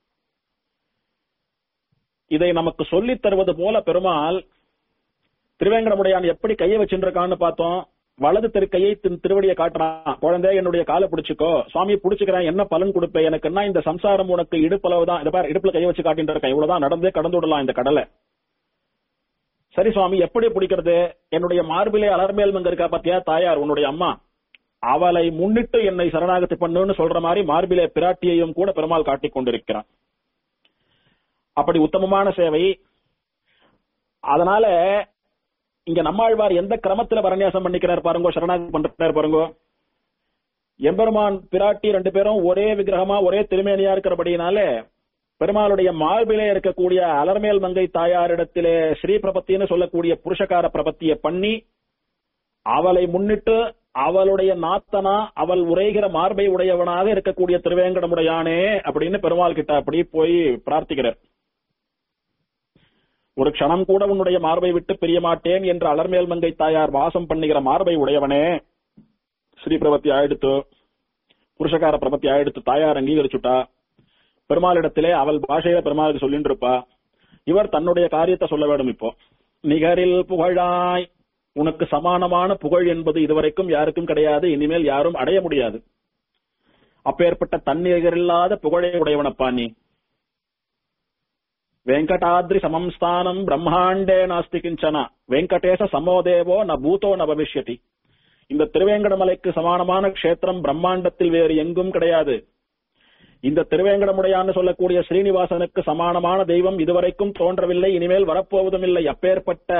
இதை நமக்கு சொல்லித் தருவது போல பெருமாள் திருவேங்கடமுடையான் எப்படி கையை வச்சுருக்கான்னு பார்த்தோம் வலது திருக்கையை திரு- திருவடியை காட்டுறான் குழந்தை என்னுடைய காலை பிடிச்சுக்கோ சுவாமி பிடிச்சுக்கிறேன் என்ன பலன் கொடுப்பேன் எனக்குன்னா இந்த சம்சாரம் உனக்கு இடுப்பளவு தான் இதை பாரு இடுப்புல கையை வச்சு காட்டிட்டு இருக்கேன் இவ்வளவுதான் நடந்தே கடந்து விடலாம் இந்த கடலை சரி சுவாமி எப்படி பிடிக்கிறது என்னுடைய மார்பிலே அலர்மேல் மங்க இருக்கா பாத்தியா தாயார் உன்னுடைய அம்மா அவளை முன்னிட்டு என்னை சரணாகதி பண்ணுன்னு சொல்ற மாதிரி மார்பிலே பிராட்டியையும் கூட பெருமாள் காட்டிக் கொண்டிருக்கிறான் அப்படி உத்தமமான சேவை அதனால இங்க நம்மாழ்வார் எந்த கிரமத்துல பரநியாசம் பண்ணிக்கிறார் பாருங்க சரணாகதி பண்றார் பாருங்க எம்பெருமான் பிராட்டி ரெண்டு பேரும் ஒரே விக்கிரகமா ஒரே திருமேனியா இருக்கிறபடினால பெருமாளுடைய மார்பிலே இருக்கக்கூடிய அலர்மேல் மங்கை தாயாரிடத்திலே ஸ்ரீ பிரபத்தின்னு சொல்லக்கூடிய புருஷகார பிரபத்தியை பண்ணி அவளை முன்னிட்டு அவளுடைய நாத்தனா அவள் உரைகிற மார்பை உடையவனாக இருக்கக்கூடிய திருவேங்கடமுடையானே அப்படின்னு பெருமாள் கிட்ட அப்படி போய் பிரார்த்திக்கிறார் ஒரு க்ஷணம் கூட உன்னுடைய மார்பை விட்டு பிரிய மாட்டேன் என்று அலர்மேல் மங்கை தாயார் வாசம் பண்ணுகிற மார்பை உடையவனே ஸ்ரீ பிரபத்தி ஆயிடுத்து புருஷகார பிரபத்தி ஆயிடுத்து தாயார் அங்கீகரிச்சுட்டா பெருமாளிடத்திலே அவள் பாஷையில பெருமாளுக்கு சொல்லிட்டு இருப்பா இவர் தன்னுடைய காரியத்தை சொல்ல வேண்டும் இப்போ நிகரில் புகழாய் உனக்கு சமானமான புகழ் என்பது இதுவரைக்கும் யாருக்கும் கிடையாது இனிமேல் யாரும் அடைய முடியாது அப்பேற்பட்ட தன்னிகரில்லாத புகழை உடையவனப்பா நீ வெங்கடாத்ரி சமம் ஸ்தானம் பிரம்மாண்டே நாஸ்தி கிஞ்சன வெங்கடேச சமோதேவோ ந பூதோ ந பவிஷ்யதி இந்த திருவேங்கடமலைக்கு சமானமான க்ஷேத்திரம் பிரம்மாண்டத்தில் வேறு எங்கும் கிடையாது இந்த திருவேங்கடமுடையான்னு சொல்லக்கூடிய ஸ்ரீனிவாசனுக்கு சமானமான தெய்வம் இதுவரைக்கும் தோன்றவில்லை இனிமேல் வரப்போவதும் இல்லை அப்பேற்பட்ட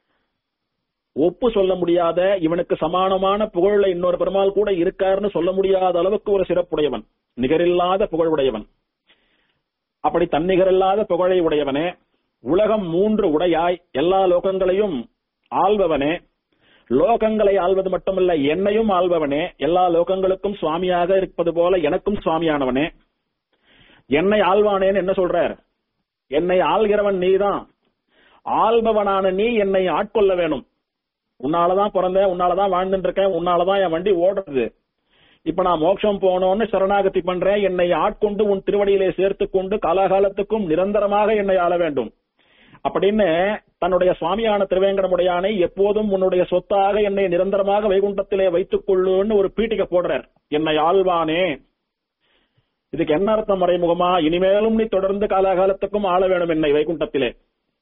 ஒப்பு சொல்ல முடியாத இவனுக்கு சமானமான புகழ்ல இன்னொரு பெருமாள் கூட இருக்காருன்னு சொல்ல முடியாத அளவுக்கு ஒரு சிறப்புடையவன் நிகரில்லாத புகழ் உடையவன் அப்படி தன்னிகரில்லாத புகழை உடையவனே உலகம் மூன்று உடையாய் எல்லா லோகங்களையும் ஆள்பவனே லோகங்களை ஆள்வது மட்டுமல்ல என்னையும் ஆள்பவனே எல்லா லோகங்களுக்கும் சுவாமியாக இருப்பது போல எனக்கும் சுவாமியானவனே என்னை ஆள்வானேன்னு என்ன சொல்றார் என்னை ஆள்கிறவன் நீதான் ஆள்பவனான நீ என்னை ஆட்கொள்ள வேணும் உன்னாலதான் பிறந்தேன் உன்னாலதான் வாழ்ந்துட்டு இருக்கேன் உன்னாலதான் என் வண்டி ஓடுறது இப்ப நான் மோட்சம் போனோம்னு சரணாகதி பண்றேன் என்னை ஆட்கொண்டு உன் திருவடியிலே சேர்த்து கொண்டு காலாகாலத்துக்கும் நிரந்தரமாக என்னை ஆள வேண்டும் அப்படின்னு தன்னுடைய சுவாமியான திருவேங்கடமுடையானை எப்போதும் உன்னுடைய சொத்தாக என்னை நிரந்தரமாக வைகுண்டத்திலே வைத்துக் கொள்ளுன்னு ஒரு பீட்டிக்க போடுறார் என்னை ஆழ்வானே இதுக்கு என்ன அர்த்தம் மறைமுகமா இனிமேலும் நீ தொடர்ந்து காலாகாலத்துக்கும் ஆள வேணும் என்னை வைகுண்டத்திலே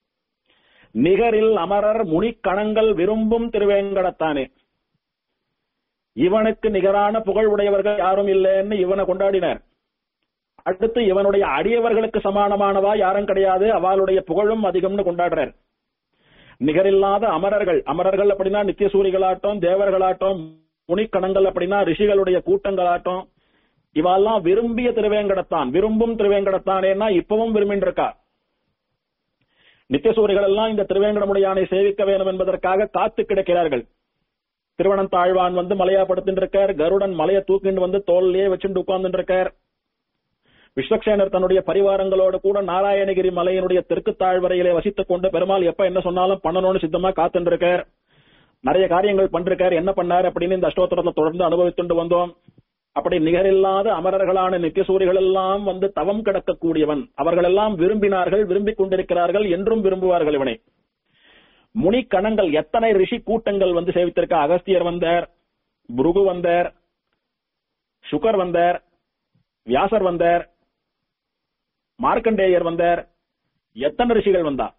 நிகரில் அமரர் முனிக்கணங்கள் விரும்பும் திருவேங்கடத்தானே இவனுக்கு நிகரான புகழ் உடையவர்கள் யாரும் இல்லைன்னு இவனை கொண்டாடினர் அடுத்து இவனுடைய அடியவர்களுக்கு சமானமானவா யாரும் கிடையாது அவளுடைய புகழும் அதிகம்னு கொண்டாடுறார் நிகரில்லாத அமரர்கள் அமரர்கள் அப்படின்னா நித்தியசூரிகளாட்டம் தேவர்களாட்டம் முனிக்கணங்கள் அப்படின்னா ரிஷிகளுடைய கூட்டங்களாட்டம் இவெல்லாம் விரும்பிய திருவேங்கடத்தான் விரும்பும் திருவேங்கடத்தானேன்னா இப்பவும் விரும்பின்னு இருக்கா நித்தியசூரிகள் எல்லாம் இந்த திருவேங்கடமுடையானை சேவிக்க வேண்டும் என்பதற்காக காத்து கிடக்கிறார்கள் திருவனந்தாழ்வான் வந்து மலையா படுத்துட்டு இருக்கார் கருடன் மலையை தூக்கிட்டு வந்து தோல்லையே வச்சுட்டு உட்கார்ந்துட்டு இருக்கார் விஸ்வக்சேனர் தன்னுடைய பரிவாரங்களோடு கூட நாராயணகிரி மலையினுடைய தெற்கு தாழ்வரையிலே வசித்துக் கொண்டு பெருமாள் எப்ப என்ன சொன்னாலும் பண்ணணும்னு சித்தமா காத்துட்டு இருக்கார் நிறைய காரியங்கள் பண்றார் என்ன பண்ணார் அப்படின்னு இந்த அஷ்டோத்திரத்தை தொடர்ந்து அனுபவித்துண்டு வந்தோம் அப்படி நிகரில்லாத அமரர்களான நித்தியசூரிகள் எல்லாம் வந்து தவம் கிடக்கக்கூடியவன் அவர்கள் எல்லாம் விரும்பினார்கள் விரும்பிக் கொண்டிருக்கிறார்கள் என்றும் விரும்புவார்கள் இவனை முனி கணங்கள் எத்தனை ரிஷி கூட்டங்கள் வந்து சேவித்திருக்க அகஸ்தியர் வந்தார் புருகு வந்தார் சுகர் வந்தார் வியாசர் வந்தார் மார்க்கண்டேயர் வந்தார் எத்தனை ரிஷிகள் வந்தா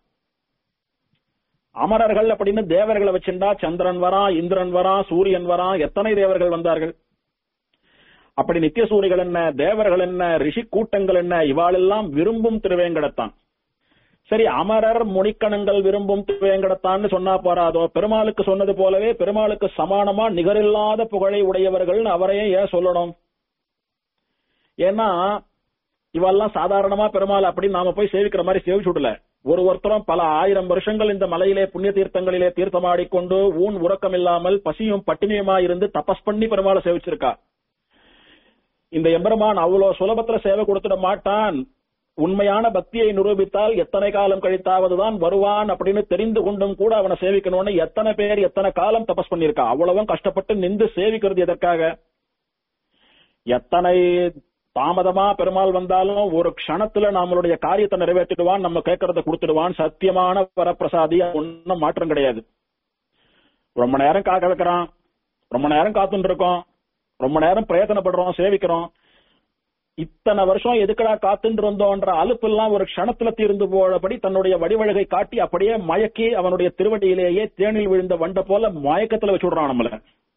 அமரர்கள் அப்படின்னு தேவர்களை வச்சிருந்தா சந்திரன் வரா இந்திரன் வரா சூரியன் வரா எத்தனை தேவர்கள் வந்தார்கள் அப்படி நித்திய சூரிகள் என்ன தேவர்கள் என்ன ரிஷி கூட்டங்கள் என்ன இவாளெல்லாம் விரும்பும் திருவேங்கடத்தான் சரி அமரர் முனிக்கணங்கள் விரும்பும் திருவேங்கடத்தான்னு சொன்னா போறாதோ பெருமாளுக்கு சொன்னது போலவே பெருமாளுக்கு சமானமா நிகரில்லாத புகழை உடையவர்கள் அவரையே ஏன் சொல்லணும் ஏன்னா இவெல்லாம் சாதாரணமா பெருமாள் அப்படின்னு நாம போய் சேவிக்கிற மாதிரி சேவிச்சு விடல ஒரு ஒருத்தரும் பல ஆயிரம் வருஷங்கள் இந்த மலையிலே புண்ணிய தீர்த்தங்களிலே தீர்த்தமாடிக்கொண்டு ஊன் உறக்கம் இல்லாமல் பசியும் பட்டினியுமா இருந்து தபஸ் பண்ணி பெருமாளை சேவிச்சிருக்கா இந்த எம்பெருமான் அவ்வளவு சுலபத்துல சேவை கொடுத்துட மாட்டான் உண்மையான பக்தியை நிரூபித்தால் எத்தனை காலம் கழித்தாவதுதான் வருவான் அப்படின்னு தெரிந்து கொண்டும் கூட அவனை சேவிக்கணும்னு எத்தனை பேர் எத்தனை காலம் தபஸ் பண்ணிருக்கா அவ்வளவும் கஷ்டப்பட்டு நின்று சேவிக்கிறது எதற்காக எத்தனை தாமதமா பெருமாள் வந்தாலும் ஒரு க்ஷணத்துல நம்மளுடைய காரியத்தை நிறைவேற்றிடுவான் நம்ம கேட்கறத கொடுத்துடுவான் சத்தியமான வரப்பிரசாதி ஒன்னும் மாற்றம் கிடையாது ரொம்ப நேரம் காக்க வைக்கிறான் ரொம்ப நேரம் காத்துட்டு இருக்கோம் ரொம்ப நேரம் பிரயத்தனப்படுறோம் சேவிக்கிறோம் இத்தனை வருஷம் எதுக்கடா காத்துட்டு இருந்தோன்ற அலுப்பெல்லாம் ஒரு க்ஷணத்துல தீர்ந்து போறபடி தன்னுடைய வடிவழகை காட்டி அப்படியே மயக்கி அவனுடைய திருவடியிலேயே தேனில் விழுந்த வண்ட போல மயக்கத்துல வச்சு விடுறான் நம்மள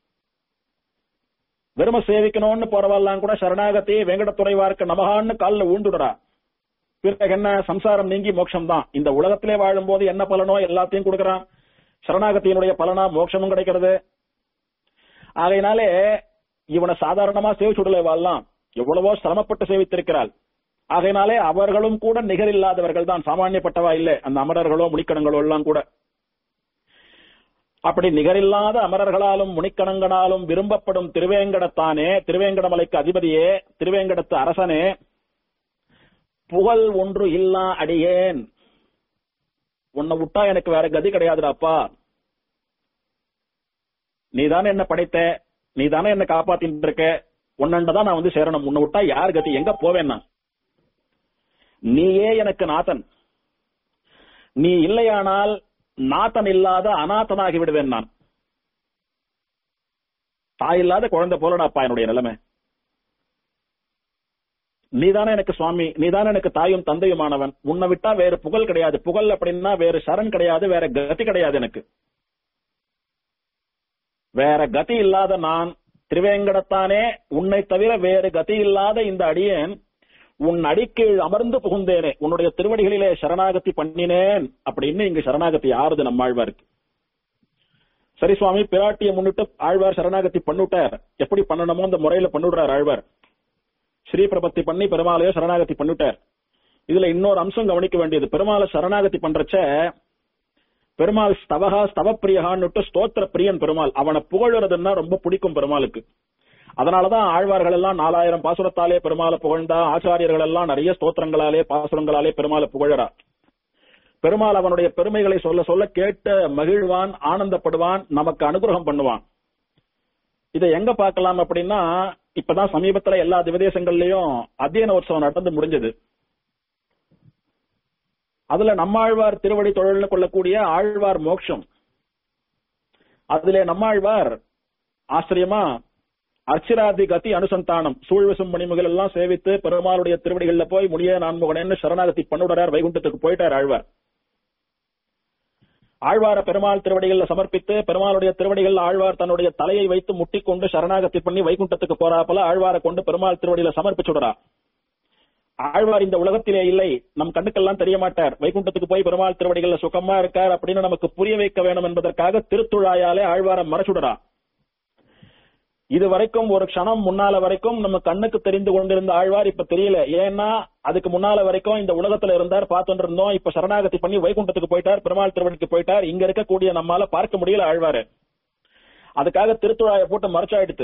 வெறும சேவிக்கணும்னு போறவெல்லாம் கூட சரணாகதி வெங்கடத்துறைவார்க்கு நமகான்னு காலில் ஊண்டுடுறா பிறகு என்ன சம்சாரம் நீங்கி மோட்சம் தான் இந்த உலகத்திலே வாழும்போது என்ன பலனோ எல்லாத்தையும் கொடுக்கறான் சரணாகத்தியினுடைய பலனா மோட்சமும் கிடைக்கிறது ஆகையினாலே இவனை சாதாரணமா சேவிச்சுடலை வாழலாம் எவ்வளவோ சிரமப்பட்டு சேவித்திருக்கிறாள் ஆகையினாலே அவர்களும் கூட நிகர் இல்லாதவர்கள் தான் சாமானியப்பட்டவா இல்லை அந்த அமரர்களோ முனிக்கணங்களோ எல்லாம் கூட அப்படி நிகரில்லாத அமரர்களாலும் முனிக்கணங்களாலும் விரும்பப்படும் திருவேங்கடத்தானே திருவேங்கடமலைக்கு அதிபதியே திருவேங்கடத்து அரசனே புகழ் ஒன்று இல்லா அடியேன் உன்னை விட்டா எனக்கு வேற கதி கிடையாதுடாப்பா நீதானே என்ன படைத்த நீதானே என்ன காப்பாத்திட்டு இருக்க உன்னண்டதான் நான் வந்து சேரணும் உன்னை விட்டா யார் கதி எங்க போவேன் நான் நீயே எனக்கு நாதன் நீ இல்லையானால் நாத்தன் இல்லாத அநாதனாகி விடுவேன் நான் தாய் இல்லாத குழந்தை போலடாப்பா என்னுடைய நிலைமை நீதானே எனக்கு சுவாமி நீதானே எனக்கு தாயும் தந்தையுமானவன் உன்னை விட்டா வேறு புகழ் கிடையாது புகழ் அப்படின்னா வேறு சரண் கிடையாது வேற கதி கிடையாது எனக்கு வேற கதி இல்லாத நான் திருவேங்கடத்தானே உன்னை தவிர வேறு கதி இல்லாத இந்த அடியேன் உன் அடிக்கீழ் அமர்ந்து புகுந்தேனே உன்னுடைய திருவடிகளிலே சரணாகதி பண்ணினேன் அப்படின்னு இங்கு சரணாகதி ஆறுது நம்ம ஆழ்வாருக்கு சரி சுவாமி பிராட்டியை முன்னிட்டு ஆழ்வார் சரணாகதி பண்ணுட்டார் எப்படி பண்ணணுமோ அந்த முறையில பண்ணிடுறார் ஆழ்வார் ஸ்ரீ பிரபத்தி பண்ணி பெருமாளையோ சரணாகதி பண்ணிட்டார் இதுல இன்னொரு அம்சம் கவனிக்க வேண்டியது பெருமாளை சரணாகதி பண்றச்ச பெருமாள் ஸ்தவகா ஸ்தவப்பிரியகான்னு ஸ்தோத்திர பிரியன் பெருமாள் அவனை புகழுறதுன்னா ரொம்ப பிடிக்கும் பெருமாளுக்கு அதனாலதான் ஆழ்வார்கள் எல்லாம் நாலாயிரம் பாசுரத்தாலே பெருமாளை புகழ்ந்தா ஆச்சாரியர்கள் எல்லாம் நிறைய ஸ்தோத்திரங்களாலே பாசுரங்களாலே பெருமாளை புகழறா பெருமாள் அவனுடைய பெருமைகளை சொல்ல சொல்ல கேட்டு மகிழ்வான் ஆனந்தப்படுவான் நமக்கு அனுகிரகம் பண்ணுவான் இதை எங்க பார்க்கலாம் அப்படின்னா இப்பதான் சமீபத்துல எல்லா திவதேசங்கள்லயும் அத்தியன உற்சவம் நடந்து முடிஞ்சது அதுல நம்மாழ்வார் திருவடி தொழில்னு கொள்ளக்கூடிய ஆழ்வார் மோட்சம் அதிலே நம்மாழ்வார் ஆச்சரியமா அர்ச்சிராதி கதி அனுசந்தானம் சூழ்வசும் மணிமுகள் எல்லாம் சேவித்து பெருமாளுடைய திருவடிகள்ல போய் முடிய நான்முகனேன்னு சரணாகதி பண்ணுடறார் வைகுண்டத்துக்கு போயிட்டார் ஆழ்வார் ஆழ்வார பெருமாள் திருவடிகள்ல சமர்ப்பித்து பெருமாளுடைய திருவடிகள் ஆழ்வார் தன்னுடைய தலையை வைத்து முட்டிக்கொண்டு சரணாகதி பண்ணி வைகுண்டத்துக்கு போறாப்பல ஆழ்வாரை கொண்டு பெருமாள் திருவடியில சமர்ப்பிச்சுடுறா ஆழ்வார் இந்த உலகத்திலே இல்லை நம் கண்ணுக்கெல்லாம் தெரிய மாட்டார் வைகுண்டத்துக்கு போய் பெருமாள் திருவடிகள்ல சுகமா இருக்கார் அப்படின்னு நமக்கு புரிய வைக்க வேணும் என்பதற்காக திருத்துழாயாலே ஆழ்வாரை மறைச்சுடுறா இது வரைக்கும் ஒரு க்ஷணம் முன்னால வரைக்கும் நம்ம கண்ணுக்கு தெரிந்து கொண்டிருந்த ஆழ்வார் இப்ப தெரியல ஏன்னா அதுக்கு முன்னால வரைக்கும் இந்த உலகத்துல இருந்தார் பார்த்துட்டு இருந்தோம் இப்ப சரணாகதி பண்ணி வைகுண்டத்துக்கு போயிட்டார் பெருமாள் திருவடிக்கு போயிட்டார் இங்க இருக்கக்கூடிய நம்மால பார்க்க முடியல ஆழ்வாரு அதுக்காக திருத்துழாய போட்டு மறைச்சாயிடுத்து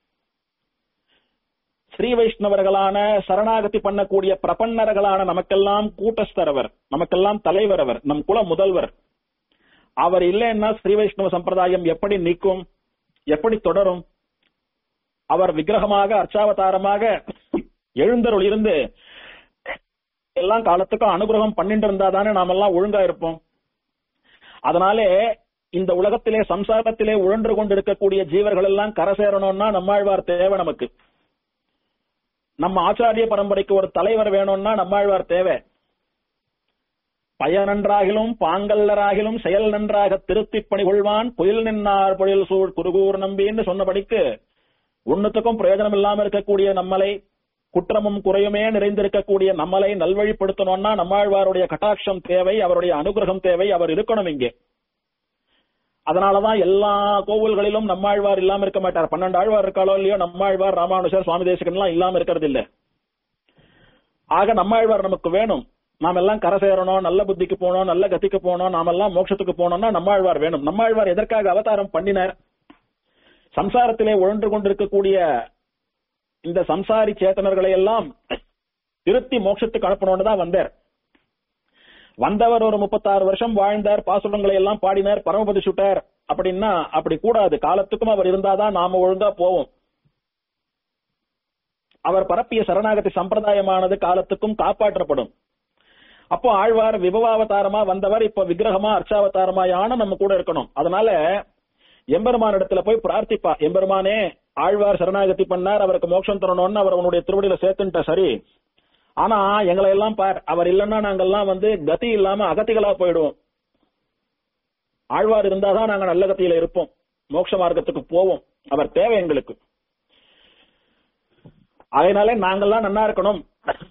ஸ்ரீ வைஷ்ணவர்களான சரணாகதி பண்ணக்கூடிய பிரபன்னர்களான நமக்கெல்லாம் கூட்டஸ்தர் அவர் நமக்கெல்லாம் தலைவர் அவர் நம் குல முதல்வர் அவர் இல்லைன்னா ஸ்ரீ வைஷ்ணவ சம்பிரதாயம் எப்படி நிற்கும் எப்படி தொடரும் அவர் விக்கிரகமாக அர்ச்சாவதாரமாக எழுந்தருள் இருந்து எல்லாம் காலத்துக்கும் அனுகிரகம் பண்ணிட்டு இருந்தா தானே நாமெல்லாம் ஒழுங்கா இருப்போம் அதனாலே இந்த உலகத்திலே சம்சாரத்திலே உழன்று கொண்டிருக்கக்கூடிய ஜீவர்கள் எல்லாம் கரை சேரணும்னா நம்மாழ்வார் தேவை நமக்கு நம்ம ஆச்சாரிய பரம்பரைக்கு ஒரு தலைவர் வேணும்னா நம்மாழ்வார் தேவை பயனன்றாகிலும் பாங்கல்லராகிலும் செயல் நன்றாக திருத்திப் பணி கொள்வான் புயல் நின்னார் பொழில் சூழ் குருகூர் நம்பின்னு சொன்னபடிக்கு ஒன்னுத்துக்கும் பிரயோஜனம் இல்லாம இருக்கக்கூடிய நம்மளை குற்றமும் குறையுமே நிறைந்திருக்கக்கூடிய நம்மளை நல்வழிப்படுத்தணும்னா நம்மாழ்வாருடைய கட்டாட்சம் தேவை அவருடைய அனுகிரகம் தேவை அவர் இருக்கணும் இங்கே அதனாலதான் எல்லா கோவில்களிலும் நம்மாழ்வார் இல்லாம இருக்க மாட்டார் பன்னெண்டு ஆழ்வார் இருக்காளோ இல்லையோ நம்மாழ்வார் ராமானுஷர் சுவாமி தேசிகன் எல்லாம் இல்லாம இருக்கிறது இல்ல ஆக நம்மாழ்வார் நமக்கு வேணும் நாம் எல்லாம் கரை சேரணும் நல்ல புத்திக்கு போனோம் நல்ல கத்திக்கு போனோம் நாமெல்லாம் மோட்சத்துக்கு போனோம்னா நம்மாழ்வார் வேணும் நம்மாழ்வார் எதற்காக அவதாரம் பண்ணினார் சம்சாரத்திலே உழன்று கொண்டிருக்கக்கூடிய இந்த சம்சாரி சேத்தனர்களை எல்லாம் திருத்தி மோட்சத்துக்கு அனுப்பணும்னு தான் வந்தார் வந்தவர் ஒரு முப்பத்தாறு வருஷம் வாழ்ந்தார் பாசுரங்களை எல்லாம் பாடினார் பரமபதி சுட்டார் அப்படின்னா அப்படி கூடாது காலத்துக்கும் அவர் இருந்தாதான் நாம ஒழுங்கா போவோம் அவர் பரப்பிய சரணாகதி சம்பிரதாயமானது காலத்துக்கும் காப்பாற்றப்படும் அப்போ ஆழ்வார் விபவாவதாரமா வந்தவர் இப்ப விக்கிரகமா அர்ச்சாவதாரமாயான நம்ம கூட இருக்கணும் அதனால எம்பெருமான் இடத்துல போய் பிரார்த்திப்பா எம்பெருமானே ஆழ்வார் சரணாகதி பண்ணார் அவருக்கு மோட்சம் தரணும்னு அவர் உன்னுடைய திருவடியில சேர்த்துட்ட சரி ஆனா எங்களை எல்லாம் பார் அவர் இல்லைன்னா நாங்கெல்லாம் வந்து கதி இல்லாம அகத்திகளா போயிடுவோம் ஆழ்வார் இருந்தாதான் நாங்க நல்ல கத்தியில இருப்போம் மோட்ச மார்க்கத்துக்கு போவோம் அவர் தேவை எங்களுக்கு அதனாலே நாங்கெல்லாம் நன்னா இருக்கணும்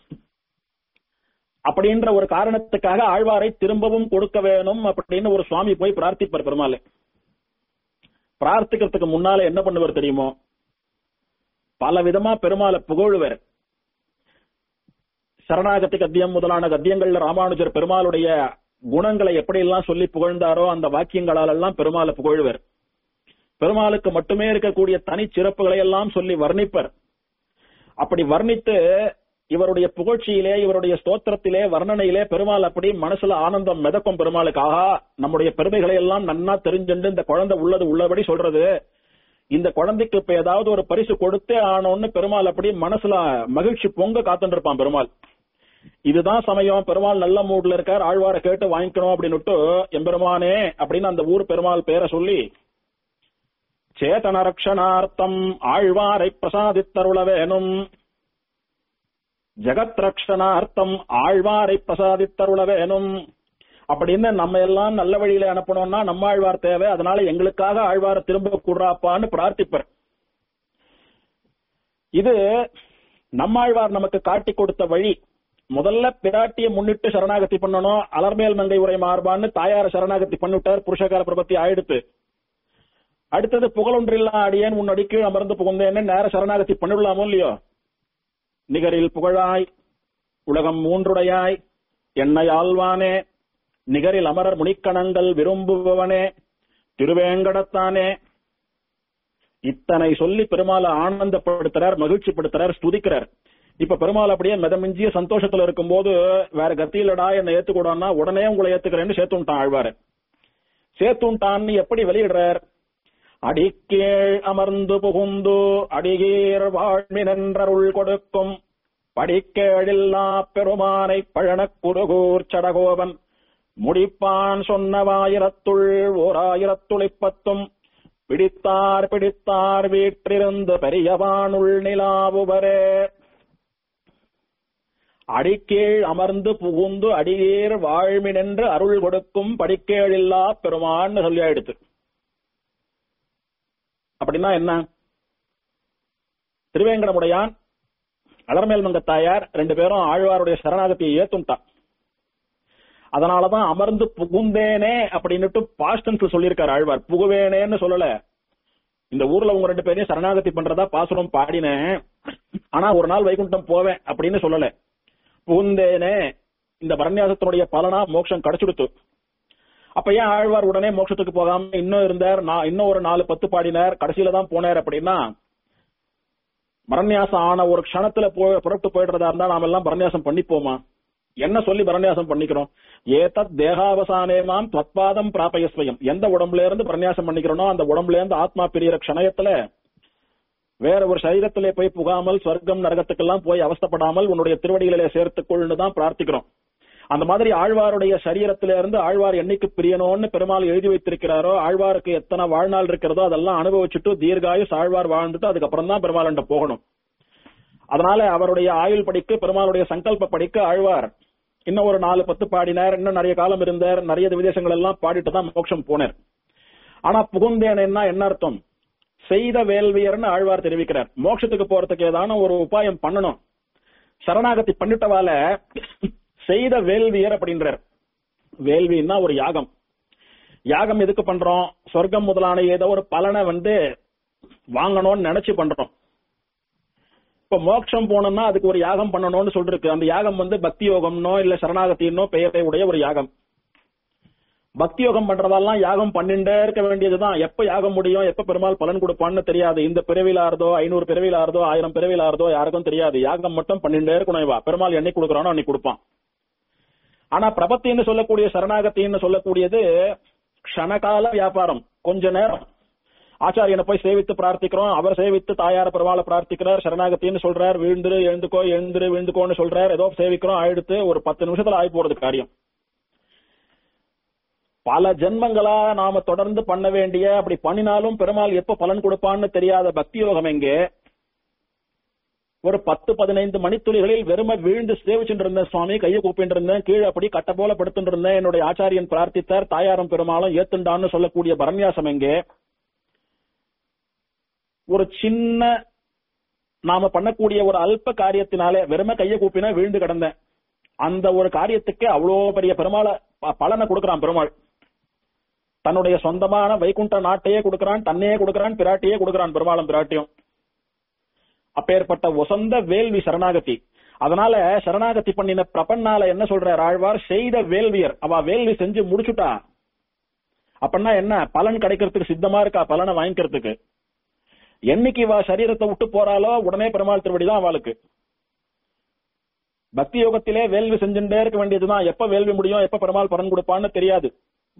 அப்படின்ற ஒரு காரணத்துக்காக ஆழ்வாரை திரும்பவும் கொடுக்க வேணும் அப்படின்னு ஒரு சுவாமி போய் பிரார்த்திப்பார் பெருமாளே பிரார்த்திக்கிறதுக்கு முன்னால என்ன பண்ணுவார் தெரியுமோ பல விதமா பெருமாளை புகழுவர் சரணாகதி கத்தியம் முதலான கத்தியங்கள்ல ராமானுஜர் பெருமாளுடைய குணங்களை எப்படி எல்லாம் சொல்லி புகழ்ந்தாரோ அந்த வாக்கியங்களால் எல்லாம் பெருமாளை புகழ்வர் பெருமாளுக்கு மட்டுமே இருக்கக்கூடிய தனி சிறப்புகளை எல்லாம் சொல்லி வர்ணிப்பர் அப்படி வர்ணித்து இவருடைய புகழ்ச்சியிலே இவருடைய ஸ்தோத்திரத்திலே வர்ணனையிலே பெருமாள் அப்படி மனசுல ஆனந்தம் மிதக்கும் பெருமாளுக்கு ஆஹா நம்முடைய பெருமைகளை எல்லாம் நன்னா தெரிஞ்சுண்டு இந்த குழந்தை உள்ளது உள்ளபடி சொல்றது இந்த குழந்தைக்கு இப்ப ஏதாவது ஒரு பரிசு கொடுத்தே ஆனோன்னு பெருமாள் அப்படி மனசுல மகிழ்ச்சி பொங்க காத்துட்டு இருப்பான் பெருமாள் இதுதான் சமயம் பெருமாள் நல்ல மூட்ல இருக்கார் ஆழ்வாரை கேட்டு வாங்கிக்கணும் அப்படின்னுட்டு எம்பெருமானே அப்படின்னு அந்த ஊர் பெருமாள் பேரை சொல்லி சேதன ரக்ஷணார்த்தம் ஆழ்வாரை பிரசாதித்தருள வேணும் ஜெகத் ரக்ஷணார்த்தம் ஆழ்வாரை பிரசாதித்தருள வேணும் அப்படின்னு நம்ம எல்லாம் நல்ல வழியில அனுப்பணும்னா நம்ம ஆழ்வார் தேவை அதனால எங்களுக்காக ஆழ்வாரை திரும்ப கூடுறாப்பான்னு பிரார்த்திப்பர் இது நம்மாழ்வார் நமக்கு காட்டி கொடுத்த வழி முதல்ல பிராட்டியை முன்னிட்டு சரணாகதி பண்ணணும் அலர்மேல் மங்கை உரை மார்பான்னு தாயார சரணாகதி பண்ணிவிட்டார் புருஷகார பிரபத்தி ஆயிடுத்து அடுத்தது புகழொன்றில்லா அடியேன் உன் அடிக்கு அமர்ந்து புகுந்தேன்னு நேர சரணாகதி பண்ணிடலாமோ இல்லையோ நிகரில் புகழாய் உலகம் மூன்றுடையாய் என்னை ஆழ்வானே நிகரில் அமரர் முனிக்கணங்கள் விரும்புபவனே திருவேங்கடத்தானே இத்தனை சொல்லி பெருமாளை ஆனந்தப்படுத்துறார் மகிழ்ச்சிப்படுத்துறார் ஸ்துதிக்கிறார் இப்ப பெருமாள் அப்படியே மிதமிஞ்சிய சந்தோஷத்துல இருக்கும்போது வேற கத்தியிலடா என்னை ஏத்துக்கூடான்னா உடனே உங்களை ஏத்துக்கிறேன்னு சேர்த்துட்டான் ஆழ்வாரு சேர்த்துட்டான்னு எப்படி வெளியிடுறார் அடிக்கீழ் அமர்ந்து புகுந்து அடிகீர் வாழ்மினன்றருள் கொடுக்கும் படிக்கேழில்லா பெருமானை பழனக் குருகூர் சடகோபன் முடிப்பான் சொன்னவாயிரத்துள் ஓர் ஆயிரத்துளிப்பத்தும் பிடித்தார் பிடித்தார் வீற்றிருந்து பெரியவானுள் நிலாவுவரே அடிக்கீழ் அமர்ந்து புகுந்து அடியேர் வாழ்மினென்று அருள் கொடுக்கும் படிக்கேழில்லா பெருமான்னு சொல்லி ஆயிடுத்து அப்படின்னா என்ன திருவேங்கடமுடையான் அலர்மேல் மங்க தாயார் ரெண்டு பேரும் ஆழ்வாருடைய சரணாகத்தியை ஏத்துட்டான் அதனாலதான் அமர்ந்து புகுந்தேனே அப்படின்னுட்டு பாஸ்டன்ஸ் சொல்லியிருக்காரு ஆழ்வார் புகுவேனேன்னு சொல்லல இந்த ஊர்ல உங்க ரெண்டு பேரையும் சரணாகதி பண்றதா பாசுரம் பாடினேன் ஆனா ஒரு நாள் வைகுண்டம் போவேன் அப்படின்னு சொல்லல புகுந்தேனே இந்த பரநியாசத்தினுடைய பலனா மோட்சம் கிடைச்சுடுத்து அப்ப ஏன் ஆழ்வார் உடனே மோட்சத்துக்கு போகாம இன்னும் இருந்தார் நான் இன்னும் ஒரு நாலு பத்து பாடினார் கடைசியில தான் போனார் அப்படின்னா பரநியாசம் ஆன ஒரு க்ஷணத்துல போ புறப்பட்டு போயிடுறதா இருந்தா நாம எல்லாம் பரநியாசம் பண்ணிப்போமா என்ன சொல்லி பரநியாசம் பண்ணிக்கிறோம் ஏதத் தேகாவசானேமாம் தத்பாதம் பிராபயஸ்வயம் எந்த உடம்புல இருந்து பரநியாசம் பண்ணிக்கிறோனோ அந்த உடம்புல இருந்து ஆத்மா பிரியற க்ஷணயத்துல வேற ஒரு சரீரத்திலே போய் புகாமல் சொர்க்கம் நரகத்துக்கெல்லாம் போய் அவஸ்தப்படாமல் உன்னுடைய திருவடிகளிலே சேர்த்துக்கொள்னு தான் பிரார்த்திக்கிறோம் அந்த மாதிரி ஆழ்வாருடைய சரீரத்தில இருந்து ஆழ்வார் என்னைக்கு பிரியணும்னு பெருமாள் எழுதி வைத்திருக்கிறாரோ ஆழ்வாருக்கு எத்தனை வாழ்நாள் இருக்கிறதோ அதெல்லாம் அனுபவிச்சுட்டு தீர்காயுஸ் ஆழ்வார் வாழ்ந்துட்டு அதுக்கப்புறம் தான் பெருமாள் போகணும் அதனால அவருடைய ஆயுள் படிக்கு பெருமாளுடைய சங்கல்ப படிக்க ஆழ்வார் இன்னும் ஒரு நாலு பத்து பாடினார் இன்னும் நிறைய காலம் இருந்தார் நிறைய விதேசங்கள் எல்லாம் பாடிட்டு தான் மோட்சம் போனார் ஆனா புகுந்தேனா என்ன அர்த்தம் செய்த வேள்வியர்னு ஆழ்வார் தெரிவிக்கிறார் மோட்சத்துக்கு போறதுக்கு ஏதான ஒரு உபாயம் பண்ணணும் சரணாகதி பண்ணிட்டவால செய்த வேள்வியர் அப்படின்றார் வேள்வின்னா ஒரு யாகம் யாகம் எதுக்கு பண்றோம் சொர்க்கம் முதலான ஏதோ ஒரு பலனை வந்து வாங்கணும்னு நினைச்சு பண்றோம் இப்ப மோட்சம் போனோம்னா அதுக்கு ஒரு யாகம் பண்ணணும்னு சொல்லிருக்கு அந்த யாகம் வந்து பக்தி யோகம்னோ இல்ல சரணாகத்தினோ பெயரை உடைய ஒரு யாகம் பக்தி யோகம் பண்றதெல்லாம் யாகம் பண்ணிண்டே இருக்க வேண்டியதுதான் எப்ப யாகம் முடியும் எப்ப பெருமாள் பலன் கொடுப்பான்னு தெரியாது இந்த பிறவில ஆறுதோ ஐநூறு பிறவில ஆறுதோ ஆயிரம் பிறவில ஆறுதோ யாருக்கும் தெரியாது யாகம் மட்டும் பண்ணிண்டே இருக்கணும் இவா பெருமாள் என்னைக்கு கொடுக்கறானோ அன்னைக்கு கொடுப்பான் ஆனா பிரபத்தின்னு சொல்லக்கூடிய சரணாகத்தின்னு சொல்லக்கூடியது க்ஷணகால வியாபாரம் கொஞ்ச நேரம் ஆச்சாரியனை போய் சேவித்து பிரார்த்திக்கிறோம் அவர் சேவித்து தாயார பெருமாளை பிரார்த்திக்கிறார் சரணாகத்தின்னு சொல்றார் விழுந்துரு எழுந்துக்கோ எழுந்துரு விழுந்துக்கோன்னு சொல்றார் ஏதோ சேவிக்கிறோம் ஆயிடுத்து ஒரு பத்து நிமிஷத்துல ஆகி போறது காரியம் பல ஜென்மங்களா நாம தொடர்ந்து பண்ண வேண்டிய அப்படி பண்ணினாலும் பெருமாள் எப்ப பலன் கொடுப்பான்னு தெரியாத பக்தி யோகம் எங்கே ஒரு பத்து பதினைந்து மணித்துளிகளில் வெறும வீழ்ந்து சேவிச்சுட்டு இருந்தேன் சுவாமி கையை கூப்பிட்டு இருந்தேன் கீழே அப்படி கட்ட போல படுத்துட்டு இருந்தேன் என்னுடைய ஆச்சாரியன் பிரார்த்தித்தார் தாயாரும் பெருமாளும் ஏத்துண்டான்னு சொல்லக்கூடிய பரநியாசம் எங்கே ஒரு சின்ன நாம பண்ணக்கூடிய ஒரு அல்ப காரியத்தினாலே வெறும கையை கூப்பினா வீழ்ந்து கிடந்தேன் அந்த ஒரு காரியத்துக்கு அவ்வளோ பெரிய பெருமாளை ப- பலனை கொடுக்கறான் பெருமாள் தன்னுடைய சொந்தமான வைகுண்ட நாட்டையே கொடுக்கறான் தன்னையே கொடுக்கறான் பிராட்டியே கொடுக்கறான் பெருமாளும் பிராட்டியும் அப்பேற்பட்ட உசந்த வேள்வி சரணாகதி அதனால சரணாகதி பண்ணின பிரபன்னால என்ன சொல்றார் ஆழ்வார் செய்த வேள்வியர் அவ வேள்வி செஞ்சு முடிச்சுட்டா அப்படின்னா என்ன பலன் கிடைக்கிறதுக்கு சித்தமா இருக்கா பலனை வாங்கிக்கிறதுக்கு என்னைக்கு இவ சரீரத்தை விட்டு போறாளோ உடனே பெருமாள் திருவடிதான் அவளுக்கு பக்தி யோகத்திலே வேள்வி செஞ்சுட்டே இருக்க வேண்டியதுதான் எப்ப வேள்வி முடியும் எப்ப பெருமாள் பலன் கொடுப்பான்னு தெரியாது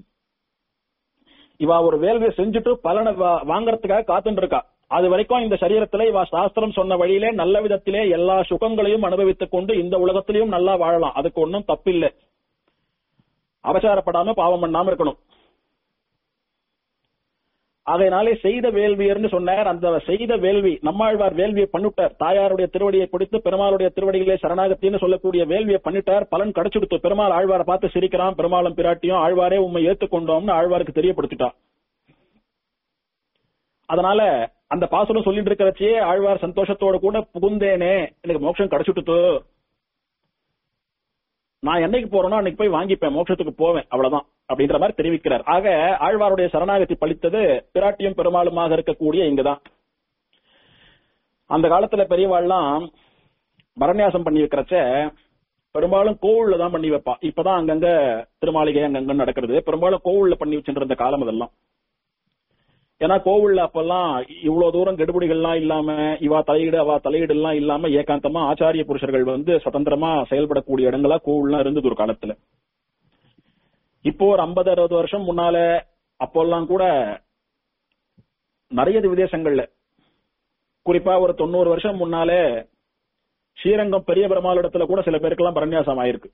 இவ ஒரு வேள்வி செஞ்சுட்டு பலனை வா- வாங்கறதுக்காக காத்துட்டு இருக்கா அது வரைக்கும் இந்த சரீரத்திலே இவ சாஸ்திரம் சொன்ன வழியிலே நல்ல விதத்திலே எல்லா சுகங்களையும் அனுபவித்துக் கொண்டு இந்த உலகத்திலையும் நல்லா வாழலாம் அதுக்கு ஒன்றும் தப்பில்லை அபச்சாரப்படாம பாவம் பண்ணாம இருக்கணும் அதனாலே செய்த வேள்வியர்னு சொன்னார் அந்த செய்த வேள்வி நம்மாழ்வார் வேள்வியை பண்ணிட்டார் தாயாருடைய திருவடியை பிடித்து பெருமாளுடைய திருவடிகளே சரணாகத்தின்னு சொல்லக்கூடிய வேள்வியை பண்ணிட்டார் பலன் கிடைச்சுடுத்து பெருமாள் ஆழ்வாரை பார்த்து சிரிக்கிறான் பெருமாளும் பிராட்டியும் ஆழ்வாரே உண்மை ஏத்துக்கொண்டோம்னு ஆழ்வாருக்கு தெரியப்படுத்திட்டான் அதனால அந்த பாசுரம் சொல்லிட்டு இருக்கிறச்சே ஆழ்வார் சந்தோஷத்தோட கூட புகுந்தேனே எனக்கு மோட்சம் கிடைச்சுட்டு நான் என்னைக்கு போறேனோ அன்னைக்கு போய் வாங்கிப்பேன் மோட்சத்துக்கு போவேன் அவ்வளவுதான் அப்படின்ற மாதிரி தெரிவிக்கிறார் ஆக ஆழ்வாருடைய சரணாகதி பளித்தது பிராட்டியும் பெருமாளுமாக இருக்கக்கூடிய இங்கதான் அந்த காலத்துல பெரியவாள்லாம் பரநியாசம் பண்ணி வைக்கிறச்ச பெரும்பாலும் கோவில்ல தான் பண்ணி வைப்பா இப்பதான் அங்கங்க திருமாளிகை அங்கங்க நடக்கிறது பெரும்பாலும் கோவில்ல பண்ணி வச்சுட்டு இருந்த காலம் அதெல்லாம் ஏன்னா கோவில்ல அப்பெல்லாம் இவ்வளவு தூரம் கெடுபிடிகள்லாம் இல்லாம இவா தலையீடு அவா தலையீடு எல்லாம் இல்லாம ஏகாந்தமா ஆச்சாரிய புருஷர்கள் வந்து சுதந்திரமா செயல்படக்கூடிய இடங்களா கோவில்லாம் இருந்தது ஒரு காலத்துல இப்போ ஒரு ஐம்பது அறுபது வருஷம் முன்னால அப்போல்லாம் கூட நிறைய விதேசங்கள்ல குறிப்பா ஒரு தொண்ணூறு வருஷம் முன்னாலே ஸ்ரீரங்கம் பெரிய பெருமாள் இடத்துல கூட சில பேருக்கெல்லாம் பரநியாசம் ஆயிருக்கு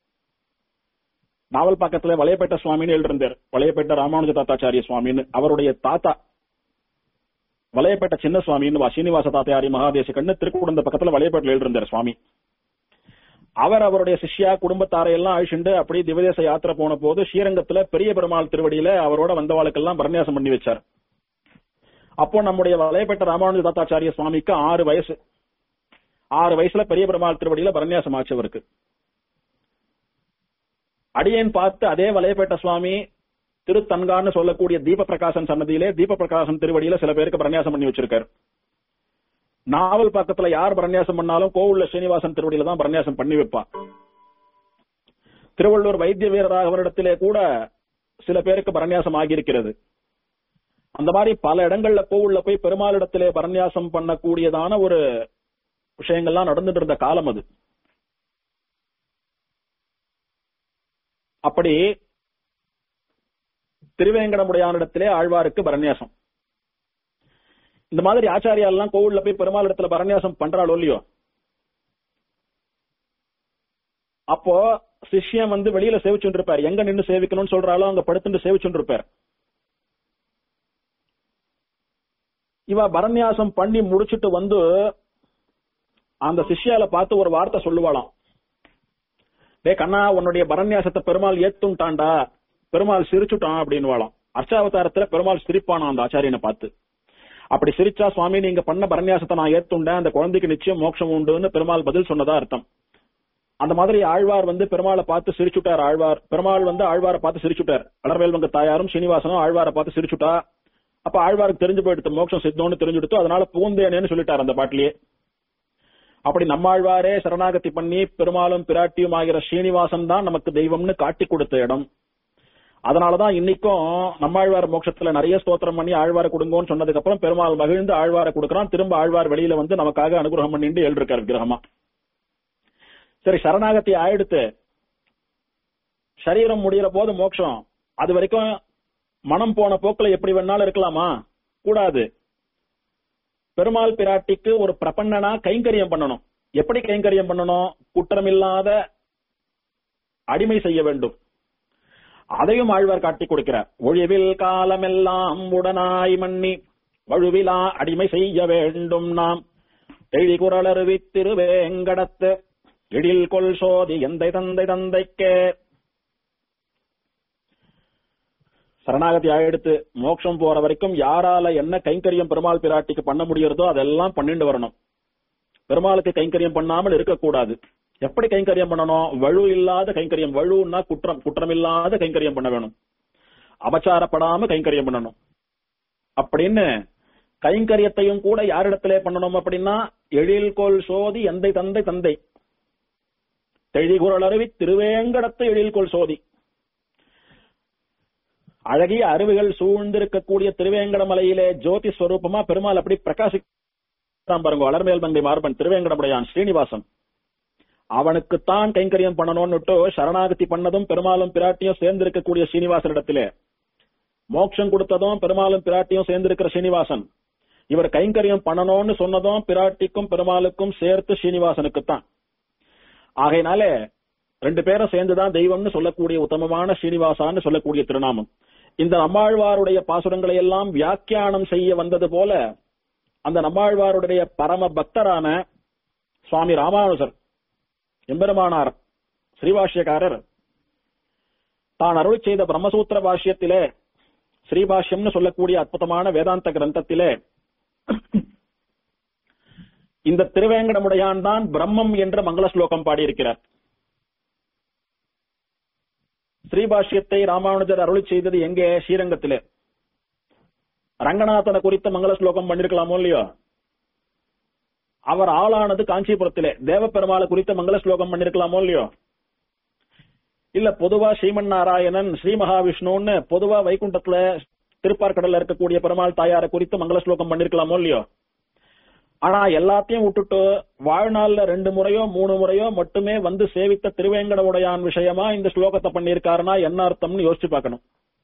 நாவல் பக்கத்துல வளையப்பேட்ட சுவாமின்னு எழுதிருந்தார் வளையப்பேட்ட ராமானுஜ தாத்தாச்சாரிய சுவாமின்னு அவருடைய தாத்தா வளையப்பேட்ட சின்ன சுவாமின்னு வா சீனிவாச தாத்தாரி மகாதேசிகன்னு திருக்குடந்த பக்கத்துல வளையப்பேட்டில் எழுதிருந்தார் சுவாமி அவர் அவருடைய சிஷ்யா குடும்பத்தாரை எல்லாம் அழிச்சுண்டு அப்படி திவதேச யாத்திரை போன போது ஸ்ரீரங்கத்துல பெரிய பெருமாள் திருவடியில அவரோட வந்தவாளுக்கெல்லாம் பரநியாசம் பண்ணி வச்சார் அப்போ நம்முடைய வளையப்பேட்ட ராமானுஜ தாத்தாச்சாரிய சுவாமிக்கு ஆறு வயசு ஆறு வயசுல பெரிய பெருமாள் திருவடியில பரநியாசம் ஆச்சு அவருக்கு அடியேன் பார்த்து அதே வலையப்பேட்ட சுவாமி திருத்தன்கான்னு சொல்லக்கூடிய தீப பிரகாசன் சன்னதியிலே தீப பிரகாசன் திருவடியில சில பேருக்கு பிரன்யாசம் பண்ணி வச்சிருக்காரு நாவல் பக்கத்துல யார் பிரன்யாசம் பண்ணாலும் கோவில்ல ஸ்ரீனிவாசன் திருவடியில தான் பிரன்யாசம் பண்ணி வைப்பா திருவள்ளூர் வைத்திய வீரராகவரிடத்திலே கூட சில பேருக்கு பரநியாசம் ஆகியிருக்கிறது அந்த மாதிரி பல இடங்கள்ல கோவில்ல போய் பெருமாளிடத்திலே பரநியாசம் பண்ணக்கூடியதான ஒரு விஷயங்கள்லாம் நடந்துட்டு இருந்த காலம் அது அப்படி திருவேங்கடமுடையானிடத்திலே ஆழ்வாருக்கு பரநியாசம் இந்த மாதிரி ஆச்சாரியால் எல்லாம் கோவில்ல போய் பெருமாள் இடத்துல பரநியாசம் பண்றாளோ இல்லையோ அப்போ சிஷ்யன் வந்து வெளியில சேவிச்சுட்டு இருப்பார் எங்க நின்னு சேவிக்கணும்னு சொல்றாளோ அங்க படுத்துட்டு சேவிச்சுட்டு இருப்பார் இவ பரநியாசம் பண்ணி முடிச்சிட்டு வந்து அந்த சிஷ்யால பார்த்து ஒரு வார்த்தை சொல்லுவாளாம் டே கண்ணா உன்னுடைய பரநியாசத்தை பெருமாள் ஏத்துட்டான்டா பெருமாள் சிரிச்சுட்டான் அப்படின்னு வாழாம் அர்ச்சாவதாரத்துல பெருமாள் சிரிப்பானா அந்த ஆச்சாரியனை பார்த்து அப்படி சிரிச்சா சுவாமி நீங்க பண்ண பரநியாசத்தை நான் ஏத்துண்டேன் அந்த குழந்தைக்கு நிச்சயம் மோட்சம் உண்டுன்னு பெருமாள் பதில் சொன்னதா அர்த்தம் அந்த மாதிரி ஆழ்வார் வந்து பெருமாளை பார்த்து சிரிச்சுட்டார் ஆழ்வார் பெருமாள் வந்து ஆழ்வாரை பார்த்து சிரிச்சுட்டார் வளர்வேல்வங்க தாயாரும் சீனிவாசனும் ஆழ்வாரை பார்த்து சிரிச்சுட்டா அப்ப ஆழ்வாருக்கு தெரிஞ்சு போயிடுத்து மோட்சம் சித்தோன்னு தெரிஞ்சுடுத்து அதனால பூந்தேனேன்னு சொல்லிட்டார் அந்த பாட்டிலேயே அப்படி நம்மாழ்வாரே சரணாகதி பண்ணி பெருமாளும் பிராட்டியும் ஆகிற ஸ்ரீனிவாசன் தான் நமக்கு தெய்வம்னு காட்டி கொடுத்த இடம் அதனாலதான் இன்னைக்கும் நம்மாழ்வார் மோட்சத்துல நிறைய ஸ்தோத்திரம் பண்ணி ஆழ்வார கொடுங்கோன்னு சொன்னதுக்கு அப்புறம் பெருமாள் மகிழ்ந்து ஆழ்வார கொடுக்கறான் திரும்ப ஆழ்வார் வெளியில வந்து நமக்காக அனுகிரகம் பண்ணிட்டு எழுதிருக்கார் விக்கிரகமா சரி சரணாகதி ஆயிடுத்து சரீரம் முடிகிற போது மோட்சம் அது வரைக்கும் மனம் போன போக்குல எப்படி வேணாலும் இருக்கலாமா கூடாது பெருமாள் பிராட்டிக்கு ஒரு பிரபன்னனா கைங்கரியம் பண்ணணும் எப்படி கைங்கரியம் பண்ணணும் குற்றமில்லாத அடிமை செய்ய வேண்டும் அதையும் ஆழ்வார் காட்டிக் கொடுக்கிறார் ஒழிவில் காலமெல்லாம் உடனாய் மன்னி வழுவிலா அடிமை செய்ய வேண்டும் நாம் தெளி குரலருவி திருவேங்கடத்து எழில் கொள் சோதி எந்தை தந்தை தந்தைக்கே சரணாகதி எடுத்து மோட்சம் போற வரைக்கும் யாரால என்ன கைங்கரியம் பெருமாள் பிராட்டிக்கு பண்ண முடியறதோ அதெல்லாம் பண்ணிட்டு வரணும் பெருமாளுக்கு கைங்கரியம் பண்ணாமல் இருக்கக்கூடாது எப்படி கைங்கரியம் பண்ணணும் வலு இல்லாத கைங்கரியம் வலுன்னா குற்றம் குற்றம் இல்லாத கைங்கரியம் பண்ண வேணும் அபச்சாரப்படாம கைங்கரியம் பண்ணணும் அப்படின்னு கைங்கரியத்தையும் கூட யாரிடத்திலே பண்ணணும் அப்படின்னா எழில்கோள் சோதி எந்தை தந்தை தந்தை தெழிகுரல் அருவி திருவேங்கடத்து எழில்கோள் சோதி அழகிய அருவிகள் சூழ்ந்திருக்கக்கூடிய திருவேங்கட மலையிலே ஜோதி ஸ்வரூபமா பெருமாள் அப்படி பிரகாசிக்கிறான் பாருங்க வளர்மேல் மங்கை மார்பன் திருவேங்கடமுடையான் ஸ்ரீனிவாசன் அவனுக்குத்தான் கைங்கரியம் பண்ணணும்னுட்டு சரணாகதி பண்ணதும் பெருமாளும் பிராட்டியும் சேர்ந்திருக்கக்கூடிய ஸ்ரீனிவாசனிடத்திலே மோட்சம் கொடுத்ததும் பெருமாளும் பிராட்டியும் சேர்ந்திருக்கிற ஸ்ரீனிவாசன் இவர் கைங்கரியம் பண்ணணும்னு சொன்னதும் பிராட்டிக்கும் பெருமாளுக்கும் சேர்த்து ஸ்ரீனிவாசனுக்குத்தான் ஆகையினாலே ரெண்டு பேரும் சேர்ந்துதான் தெய்வம்னு சொல்லக்கூடிய உத்தமமான ஸ்ரீனிவாசான்னு சொல்லக்கூடிய திருநாமம் இந்த நம்மாழ்வாருடைய பாசுரங்களை எல்லாம் வியாக்கியானம் செய்ய வந்தது போல அந்த நம்மாழ்வாருடைய பரம பக்தரான சுவாமி ராமானுஜர் எம்பெருமானார் ஸ்ரீபாஷ்யக்காரர் தான் அருள் செய்த பிரம்மசூத்திர பாஷ்யத்திலே ஸ்ரீபாஷ்யம்னு சொல்லக்கூடிய அற்புதமான வேதாந்த கிரந்தத்திலே இந்த திருவேங்கடமுடையான் தான் பிரம்மம் என்ற மங்கள ஸ்லோகம் பாடியிருக்கிறார் ஸ்ரீபாஷ்யத்தை ராமானுஜர் அருளி செய்தது எங்கே ஸ்ரீரங்கத்திலே ரங்கநாதனை குறித்த மங்கள ஸ்லோகம் பண்ணிருக்கலாமோ இல்லையோ அவர் ஆளானது காஞ்சிபுரத்திலே தேவப்பெருமாளை குறித்த மங்கள ஸ்லோகம் பண்ணிருக்கலாமோ இல்லையோ இல்ல பொதுவா ஸ்ரீமன் நாராயணன் ஸ்ரீ மகாவிஷ்ணுன்னு பொதுவா வைகுண்டத்துல திருப்பார்கடல்ல இருக்கக்கூடிய பெருமாள் தாயாரை குறித்து மங்கள ஸ்லோகம் பண்ணிருக்கலாமோ இல்லையோ ஆனா எல்லாத்தையும் விட்டுட்டு வாழ்நாள்ல ரெண்டு முறையோ மூணு முறையோ மட்டுமே வந்து சேவித்த திருவேங்கட உடையான் விஷயமா இந்த ஸ்லோகத்தை பண்ணியிருக்காருன்னா என்ன அர்த்தம்னு யோசிச்சு பார்க்கணும்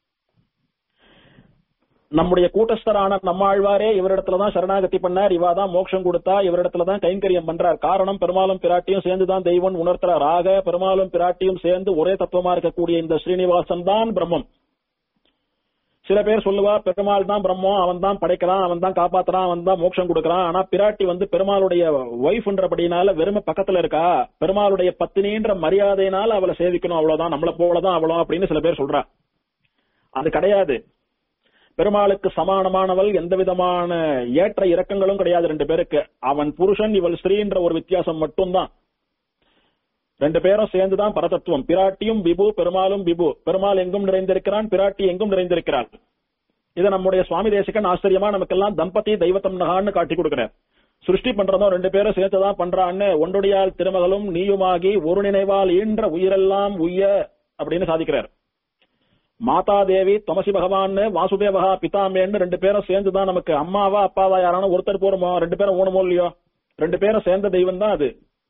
நம்முடைய கூட்டஸ்தரான நம்மாழ்வாரே இவரிடத்துலதான் சரணாகதி பண்ணார் இவாதான் மோட்சம் கொடுத்தா இவரிடத்துலதான் கைங்கரியம் பண்றார் காரணம் பெருமாளும் பிராட்டியும் சேர்ந்துதான் தெய்வம் உணர்த்துறார் ஆக பெருமாளும் பிராட்டியும் சேர்ந்து ஒரே தத்துவமா இருக்கக்கூடிய இந்த ஸ்ரீனிவாசன் தான் பிரம்மம் சில பேர் சொல்லுவா பெருமாள் தான் பிரம்மம் அவன் தான் படைக்கிறான் அவன் தான் காப்பாத்துறான் அவன் தான் மோட்சம் கொடுக்கறான் ஆனா பிராட்டி வந்து பெருமாளுடைய ஒய்ஃப்ன்றபடினால வெறுமை பக்கத்துல இருக்கா பெருமாளுடைய பத்தினின்ற மரியாதையினால அவளை சேவிக்கணும் அவ்வளவுதான் நம்மள போலதான் அவ்வளோ அப்படின்னு சில பேர் சொல்றா அது கிடையாது பெருமாளுக்கு சமானமானவள் எந்த விதமான ஏற்ற இறக்கங்களும் கிடையாது ரெண்டு பேருக்கு அவன் புருஷன் இவள் ஸ்ரீன்ற ஒரு வித்தியாசம் மட்டும்தான் ரெண்டு பேரும் சேர்ந்துதான் பரதத்துவம் பிராட்டியும் விபு பெருமாளும் விபு பெருமாள் எங்கும் நிறைந்திருக்கிறான் பிராட்டி எங்கும் நிறைந்திருக்கிறாள் இதை நம்முடைய சுவாமி தேசிகன் ஆச்சரியமா நமக்கெல்லாம் தம்பதி தெய்வத்தம் நகான்னு காட்டி கொடுக்கிறார் சிருஷ்டி பண்றதும் ரெண்டு பேரும் சேர்த்துதான் பண்றான்னு ஒன்றுடையால் திருமகளும் நீயுமாகி ஒரு நினைவால் ஈன்ற உயிரெல்லாம் உய்ய அப்படின்னு சாதிக்கிறார் மாதா தேவி தொமசி பகவான் வாசுதேவகா பிதாமேன்னு ரெண்டு பேரும் சேர்ந்துதான் நமக்கு அம்மாவா அப்பாவா யாரான ஒருத்தர் போறோமோ ரெண்டு பேரும் ஊனமோ இல்லையோ ரெண்டு பேரும் சேர்ந்த தெய்வம் தான் அது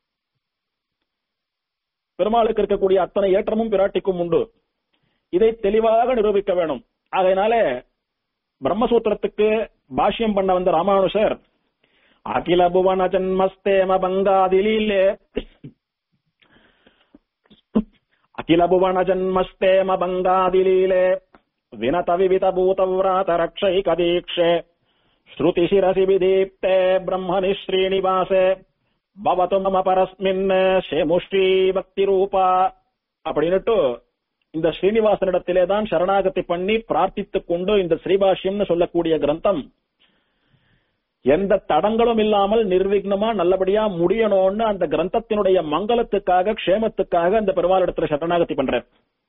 பெருமாளுக்கு இருக்கக்கூடிய அத்தனை ஏற்றமும் பிராட்டிக்கும் உண்டு இதை தெளிவாக நிரூபிக்க வேணும் ஆகையினால பிரம்மசூத்திரத்துக்கு பாஷ்யம் பண்ண வந்த ராமானுஷர் அகில புவன ஜன்மஸ்தேம பங்காதிலீலே அகில புவன ஜன்மஸ்தேம பங்காதிலீலே வினத விவித பூதவ்ராத ரக்ஷைக தீக்ஷே ஸ்ருதி சிரசி விதீப்தே பிரம்மணி ஸ்ரீனிவாசே பவத்து மம பரஸ்மின் ஷேமுஷ்டி பக்தி ரூபா அப்படின்னுட்டு இந்த ஸ்ரீனிவாசனிடத்திலே தான் சரணாகதி பண்ணி பிரார்த்தித்துக் கொண்டு இந்த ஸ்ரீபாஷ்யம்னு சொல்லக்கூடிய கிரந்தம் எந்த தடங்களும் இல்லாமல் நிர்விக்னமா நல்லபடியா முடியணும்னு அந்த கிரந்தத்தினுடைய மங்களத்துக்காக க்ஷேமத்துக்காக அந்த பெருமாளிடத்துல சரணாகதி பண்ற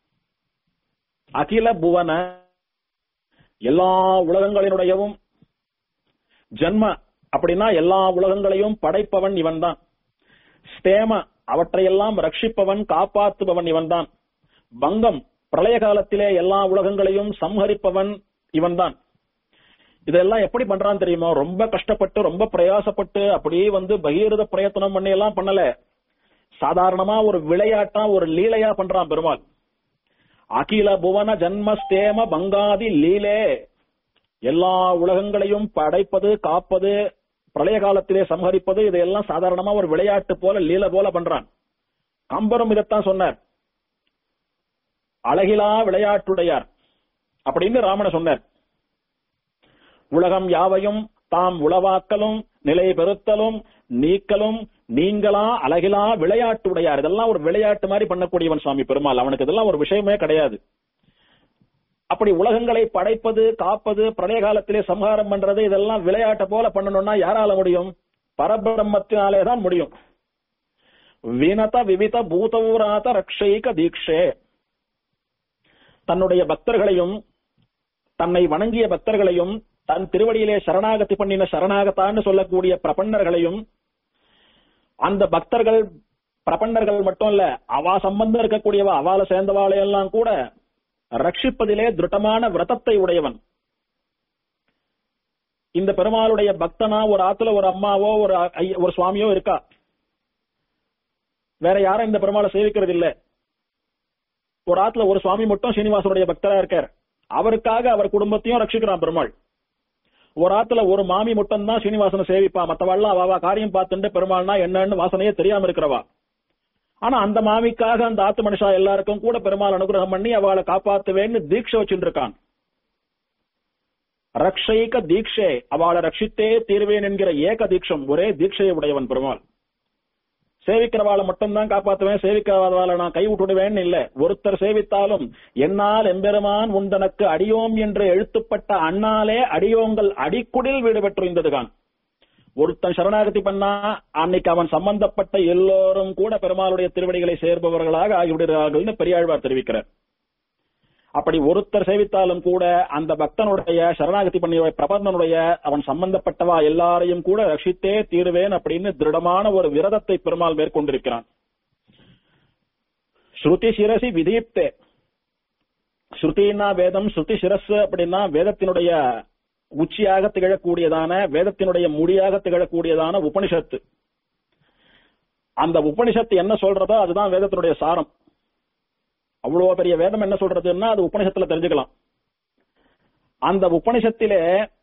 அகில புவன எல்லா உலகங்களினுடையவும் ஜன்ம அப்படின்னா எல்லா உலகங்களையும் படைப்பவன் இவன்தான் ஸ்தேம அவற்றையெல்லாம் ரட்சிப்பவன் காப்பாற்றுபவன் இவன்தான் பங்கம் பிரளய காலத்திலே எல்லா உலகங்களையும் சம்ஹரிப்பவன் இவன்தான் இதெல்லாம் எப்படி பண்றான் தெரியுமா ரொம்ப கஷ்டப்பட்டு ரொம்ப பிரயாசப்பட்டு அப்படியே வந்து பகீரத பிரயத்தனம் பண்ணி எல்லாம் பண்ணல சாதாரணமா ஒரு விளையாட்டா ஒரு லீலையா பண்றான் பெருமாள் அகில புவன ஜன்மஸ்தேம பங்காதி லீலே எல்லா உலகங்களையும் படைப்பது காப்பது பிரளய காலத்திலே சம்ஹரிப்பது இதையெல்லாம் சாதாரணமா ஒரு விளையாட்டு போல லீல போல பண்றான் கம்பரும் இதைத்தான் சொன்னார் அழகிலா விளையாட்டுடையார் அப்படின்னு ராமன சொன்னார் உலகம் யாவையும் தாம் உளவாக்கலும் நிலை பெறுத்தலும் நீக்கலும் நீங்களா அழகிலா விளையாட்டுடையார் இதெல்லாம் ஒரு விளையாட்டு மாதிரி பண்ணக்கூடியவன் சுவாமி பெருமாள் அவனுக்கு இதெல்லாம் ஒரு விஷயமே கிடையாது அப்படி உலகங்களை படைப்பது காப்பது பிரளய காலத்திலே சம்ஹாரம் பண்றது இதெல்லாம் விளையாட்டை போல பண்ணணும்னா யாரால முடியும் பரபிரம்மத்தினாலே தான் முடியும் வினத விவித பூதவுராத ரக்ஷைக தீக்ஷே தன்னுடைய பக்தர்களையும் தன்னை வணங்கிய பக்தர்களையும் தன் திருவடியிலே சரணாகதி பண்ணின சரணாகத்தான்னு சொல்லக்கூடிய பிரபன்னர்களையும் அந்த பக்தர்கள் பிரபன்னர்கள் மட்டும் இல்ல அவா சம்பந்தம் இருக்கக்கூடியவா அவால சேர்ந்தவாளையெல்லாம் கூட ரட்சிப்பதிலே திருட்டமான விரதத்தை உடையவன் இந்த பெருமாளுடைய பக்தனா ஒரு ஆத்துல ஒரு அம்மாவோ ஒரு ஐ- ஒரு சுவாமியோ இருக்கா வேற யாரும் இந்த பெருமாளை சேவிக்கிறது இல்ல ஒரு ஆத்துல ஒரு சுவாமி மட்டும் சீனிவாசனுடைய பக்தரா இருக்கார் அவருக்காக அவர் குடும்பத்தையும் ரட்சிக்கிறான் பெருமாள் ஒரு ஆத்துல ஒரு மாமி மட்டும் தான் சீனிவாசனை சேவிப்பா மத்தவாள்லாம் அவாவா காரியம் பார்த்துட்டு பெருமாள்னா என்னன்னு வாசனையே தெரியாம இருக்கிறவா ஆனா அந்த மாமிக்காக அந்த ஆத்து மனுஷா எல்லாருக்கும் கூட பெருமாள் அனுகிரகம் பண்ணி அவளை காப்பாத்துவேன்னு தீட்சை வச்சுட்டு இருக்கான் ரக்ஷைக தீட்சை அவளை ரட்சித்தே தீர்வேன் என்கிற ஏக தீட்சம் ஒரே தீட்சையை உடையவன் பெருமாள் சேவிக்கிறவாளை மட்டும்தான் காப்பாத்துவேன் சேவிக்காதவாளை நான் கை விட்டுடுவேன்னு இல்ல ஒருத்தர் சேவித்தாலும் என்னால் எம்பெருமான் உந்தனக்கு அடியோம் என்று எழுத்துப்பட்ட அண்ணாலே அடியோங்கள் அடிக்குடில் வீடு பெற்று இருந்ததுகான் ஒருத்தன் சரணாகதி பண்ணா அன்னைக்கு அவன் சம்பந்தப்பட்ட எல்லோரும் கூட பெருமாளுடைய திருவடிகளை சேர்பவர்களாக ஆகிவிடுகிறார்கள்னு பெரியாழ்வார் தெரிவிக்கிறார் அப்படி ஒருத்தர் சேவித்தாலும் கூட அந்த பக்தனுடைய சரணாகதி பண்ணிய பிரபந்தனுடைய அவன் சம்பந்தப்பட்டவா எல்லாரையும் கூட ரட்சித்தே தீருவேன் அப்படின்னு திருடமான ஒரு விரதத்தை பெருமாள் மேற்கொண்டிருக்கிறான் ஸ்ருதி சிரசி விதீப்தே ஸ்ருதினா வேதம் ஸ்ருதி சிரஸ் அப்படின்னா வேதத்தினுடைய உச்சியாக திகழக்கூடியதான வேதத்தினுடைய முடியாக திகழக்கூடியதான உபனிஷத்து அந்த உபனிஷத்து என்ன சொல்றதோ அதுதான் வேதத்தினுடைய சாரம் அவ்வளவு பெரிய வேதம் என்ன சொல்றதுன்னா அது உபனிஷத்துல தெரிஞ்சுக்கலாம் அந்த உபனிஷத்திலே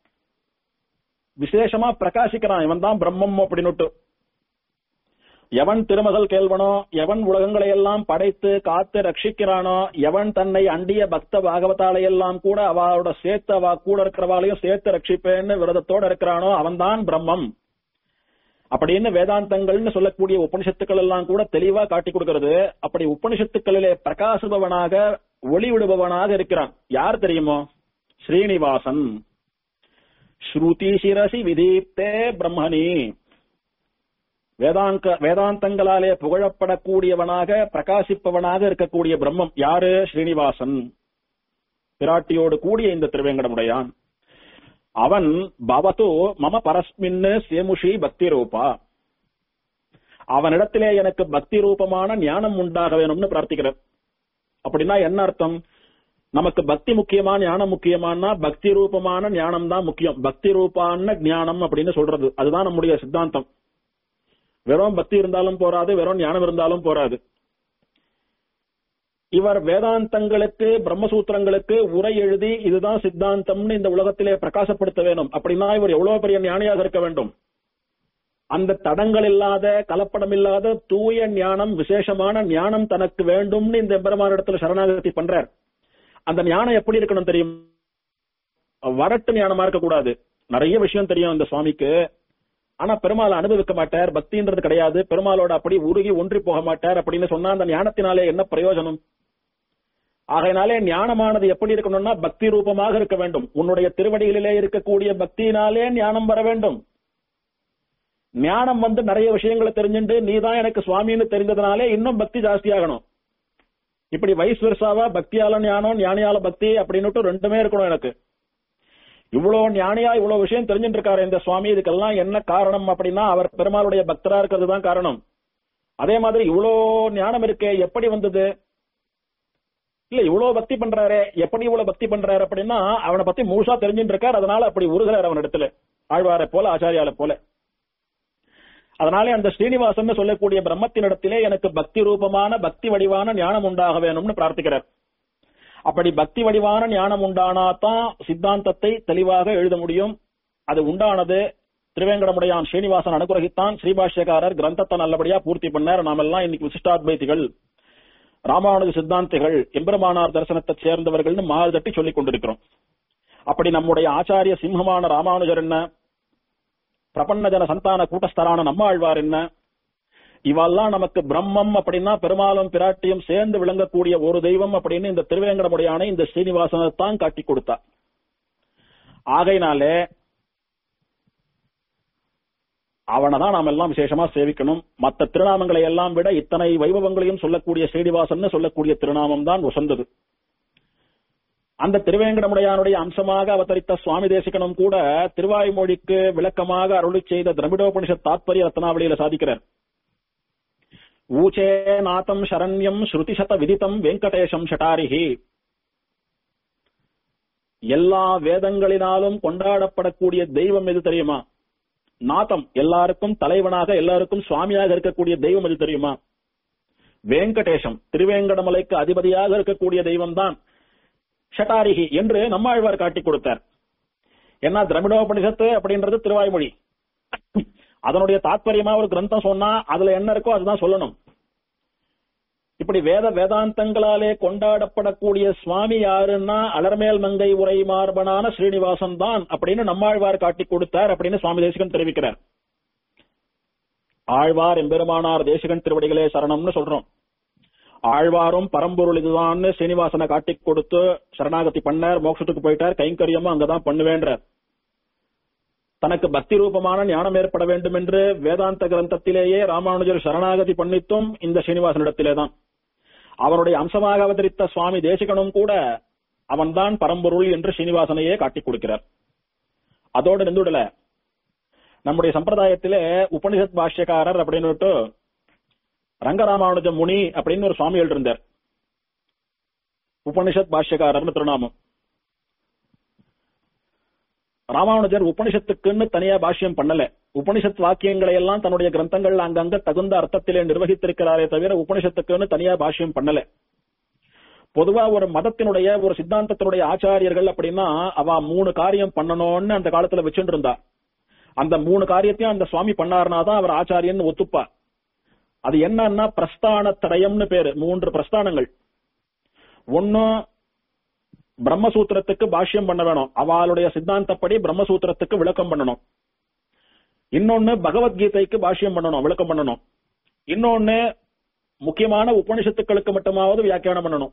விசேஷமா பிரகாசிக்கிறான் இவன் தான் பிரம்மம் அப்படின்னுட்டு எவன் திருமகள் கேள்வனோ எவன் உலகங்களை எல்லாம் படைத்து காத்து ரட்சிக்கிறானோ எவன் தன்னை அண்டிய பக்த பாகவதாலை எல்லாம் கூட அவளோட சேர்த்து அவ கூட இருக்கிறவாளையும் சேர்த்து ரட்சிப்பேன்னு விரதத்தோட இருக்கிறானோ அவன்தான் பிரம்மம் அப்படின்னு வேதாந்தங்கள்னு சொல்லக்கூடிய உபனிஷத்துக்கள் எல்லாம் கூட தெளிவா காட்டி கொடுக்கிறது அப்படி உபனிஷத்துக்களிலே பிரகாசுபவனாக ஒளி விடுபவனாக இருக்கிறான் யார் தெரியுமோ ஸ்ரீனிவாசன் ஸ்ருதி சிரசி விதீப்தே பிரம்மணி வேதாங்க வேதாந்தங்களாலே புகழப்படக்கூடியவனாக பிரகாசிப்பவனாக இருக்கக்கூடிய பிரம்மம் யாரு ஸ்ரீனிவாசன் பிராட்டியோடு கூடிய இந்த திருவேங்கடமுடையான் அவன் பவத்து மம பரஸ்மின்னு சேமுஷி பக்தி ரூபா அவனிடத்திலே எனக்கு பக்தி ரூபமான ஞானம் உண்டாக வேணும்னு பிரார்த்திக்கிறார் அப்படின்னா என்ன அர்த்தம் நமக்கு பக்தி முக்கியமா ஞானம் முக்கியமானா பக்தி ரூபமான ஞானம் தான் முக்கியம் பக்தி ரூபான ஞானம் அப்படின்னு சொல்றது அதுதான் நம்முடைய சித்தாந்தம் வெறும் பக்தி இருந்தாலும் போராது வெறும் ஞானம் இருந்தாலும் போராது இவர் வேதாந்தங்களுக்கு பிரம்மசூத்திரங்களுக்கு உரை எழுதி இதுதான் சித்தாந்தம்னு இந்த உலகத்திலே பிரகாசப்படுத்த வேணும் அப்படின்னா இவர் எவ்வளவு பெரிய ஞானியாக இருக்க வேண்டும் அந்த தடங்கள் இல்லாத கலப்படம் இல்லாத தூய ஞானம் விசேஷமான ஞானம் தனக்கு வேண்டும்னு இந்த எம்பெருமானிடத்துல சரணாகதி பண்றார் அந்த ஞானம் எப்படி இருக்கணும் தெரியும் வரட்டு ஞானமா இருக்கக்கூடாது நிறைய விஷயம் தெரியும் இந்த சுவாமிக்கு ஆனா பெருமாள் அனுபவிக்க மாட்டார் பக்தின்றது கிடையாது பெருமாளோட அப்படி உருகி ஒன்றி போக மாட்டார் அப்படின்னு சொன்னா அந்த ஞானத்தினாலே என்ன பிரயோஜனம் ஆகையினாலே ஞானமானது எப்படி இருக்கணும்னா பக்தி ரூபமாக இருக்க வேண்டும் உன்னுடைய திருவடிகளிலே இருக்கக்கூடிய பக்தியினாலே ஞானம் வர வேண்டும் ஞானம் வந்து நிறைய விஷயங்களை தெரிஞ்சுட்டு நீதான் எனக்கு சுவாமின்னு தெரிந்ததுனாலே இன்னும் பக்தி ஜாஸ்தியாகணும் இப்படி வயசு வருஷாவா பக்தியால ஞானம் ஞானியால பக்தி அப்படின்னுட்டு ரெண்டுமே இருக்கணும் எனக்கு இவ்வளவு ஞானியா இவ்வளவு விஷயம் தெரிஞ்சுட்டு இருக்காரு இந்த சுவாமி இதுக்கெல்லாம் என்ன காரணம் அப்படின்னா அவர் பெருமாளுடைய பக்தரா இருக்கிறது தான் காரணம் அதே மாதிரி இவ்வளோ ஞானம் இருக்கே எப்படி வந்தது இல்ல இவ்வளவு பக்தி பண்றாரே எப்படி இவ்வளவு பக்தி பண்றாரு அப்படின்னா அவனை பத்தி முழுசா தெரிஞ்சுட்டு இருக்கார் அதனால அப்படி உருகிறார் அவன் இடத்துல ஆழ்வாரை போல ஆச்சாரியால போல அதனாலே அந்த ஸ்ரீனிவாசன் சொல்லக்கூடிய பிரம்மத்தினிடத்திலே எனக்கு பக்தி ரூபமான பக்தி வடிவான ஞானம் உண்டாக வேணும்னு பிரார்த்திக்கிறார் அப்படி பக்தி வடிவான ஞானம் உண்டானாதான் சித்தாந்தத்தை தெளிவாக எழுத முடியும் அது உண்டானது திருவேங்கடமுடையான் ஸ்ரீனிவாசன் அனுகிரகித்தான் ஸ்ரீபாஷ்யக்காரர் கிரந்தத்தை நல்லபடியா பூர்த்தி பண்ணார் நாமெல்லாம் இன்னைக்கு விசிஷ்டாத்வைதிகள் ராமானுஜ சித்தாந்திகள் எம்பெருமானார் தரிசனத்தை சேர்ந்தவர்கள்னு மாறு தட்டி சொல்லிக் கொண்டிருக்கிறோம் அப்படி நம்முடைய ஆச்சாரிய சிம்மமான ராமானுஜர் என்ன பிரபன்னஜன சந்தான கூட்டஸ்தரான நம்மாழ்வார் என்ன இவெல்லாம் நமக்கு பிரம்மம் அப்படின்னா பெருமாளும் பிராட்டியும் சேர்ந்து விளங்கக்கூடிய ஒரு தெய்வம் அப்படின்னு இந்த திருவேங்கடமுடையான இந்த ஸ்ரீனிவாசனை தான் காட்டி கொடுத்தா ஆகையினாலே அவனை தான் நாம் எல்லாம் விசேஷமா சேவிக்கணும் மற்ற திருநாமங்களை எல்லாம் விட இத்தனை வைபவங்களையும் சொல்லக்கூடிய ஸ்ரீனிவாசன் சொல்லக்கூடிய திருநாமம் தான் உசந்தது அந்த திருவேங்கடமுடையானுடைய அம்சமாக அவதரித்த சுவாமி தேசிகனும் கூட திருவாய்மொழிக்கு விளக்கமாக அருளி செய்த திரமிடோபனிஷத் தாத்பரிய ரத்னாவளியில சாதிக்கிறார் ஊச்சே நாதம் சரண்யம் ஸ்ருதிசத விதித்தம் வெங்கடேஷம் ஷட்டாரிஹி எல்லா வேதங்களினாலும் கொண்டாடப்படக்கூடிய தெய்வம் எது தெரியுமா நாதம் எல்லாருக்கும் தலைவனாக எல்லாருக்கும் சுவாமியாக இருக்கக்கூடிய தெய்வம் எது தெரியுமா வெங்கடேஷம் திருவேங்கடமலைக்கு அதிபதியாக இருக்கக்கூடிய தெய்வம் தான் ஷட்டாரிஹி என்று நம்மாழ்வார் காட்டி கொடுத்தார் ஏன்னா திரமிடோபனிஷத்து அப்படின்றது திருவாய்மொழி அதனுடைய தாத்பரியமா ஒரு கிரந்தம் சொன்னா அதுல என்ன இருக்கோ அதுதான் சொல்லணும் இப்படி வேத வேதாந்தங்களாலே கொண்டாடப்படக்கூடிய சுவாமி யாருன்னா அலர்மேல் மங்கை உரை மார்பனான ஸ்ரீனிவாசன் தான் அப்படின்னு நம்மாழ்வார் காட்டி கொடுத்தார் அப்படின்னு சுவாமி தேசிகன் தெரிவிக்கிறார் ஆழ்வார் எம்பெருமானார் தேசிகன் திருவடிகளே சரணம்னு சொல்றோம் ஆழ்வாரும் பரம்பொருள் இதுதான்னு ஸ்ரீனிவாசனை காட்டி கொடுத்து சரணாகதி பண்ணார் மோட்சத்துக்கு போயிட்டார் கைங்கரியமும் அங்கதான் பண்ணுவேன்றார் தனக்கு பக்தி ரூபமான ஞானம் ஏற்பட வேண்டும் என்று வேதாந்த கிரந்தத்திலேயே ராமானுஜர் சரணாகதி பண்ணித்தும் இந்த ஸ்ரீனிவாசனிடத்திலே தான் அவனுடைய அம்சமாக அவதரித்த சுவாமி தேசிகனும் கூட அவன்தான் பரம்பொருள் என்று ஸ்ரீனிவாசனையே காட்டிக் கொடுக்கிறார் அதோடு நின்றுடல நம்முடைய சம்பிரதாயத்திலே உபனிஷத் பாஷ்யக்காரர் அப்படின்னு ரங்கராமானுஜ முனி அப்படின்னு ஒரு சுவாமிகள் இருந்தார் உபனிஷத் பாஷ்யக்காரர்னு திருநாமம் ராமானுஜர் உபனிஷத்துக்குன்னு தனியா பாஷ்யம் பண்ணல உபனிஷத் வாக்கியங்களை எல்லாம் தன்னுடைய கிரந்தங்கள் அங்கங்க தகுந்த அர்த்தத்திலே நிர்வகித்திருக்கிறாரே தவிர உபனிஷத்துக்குன்னு தனியா பாஷ்யம் பண்ணல பொதுவா ஒரு மதத்தினுடைய ஒரு சித்தாந்தத்தினுடைய ஆச்சாரியர்கள் அப்படின்னா அவ மூணு காரியம் பண்ணணும்னு அந்த காலத்துல வச்சுட்டு இருந்தா அந்த மூணு காரியத்தையும் அந்த சுவாமி பண்ணாருனா தான் அவர் ஆச்சாரியன் ஒத்துப்பா அது என்னன்னா பிரஸ்தான திரயம்னு பேரு மூன்று பிரஸ்தானங்கள் ஒன்னு பிரம்மசூத்திரத்துக்கு பாஷ்யம் பண்ண வேணும் அவளுடைய சித்தாந்தப்படி பிரம்மசூத்திரத்துக்கு விளக்கம் பண்ணணும் இன்னொன்னு பகவத்கீதைக்கு பாஷ்யம் பண்ணணும் விளக்கம் பண்ணணும் இன்னொன்னு முக்கியமான உபனிஷத்துக்களுக்கு மட்டுமாவது வியாக்கியானம் பண்ணணும்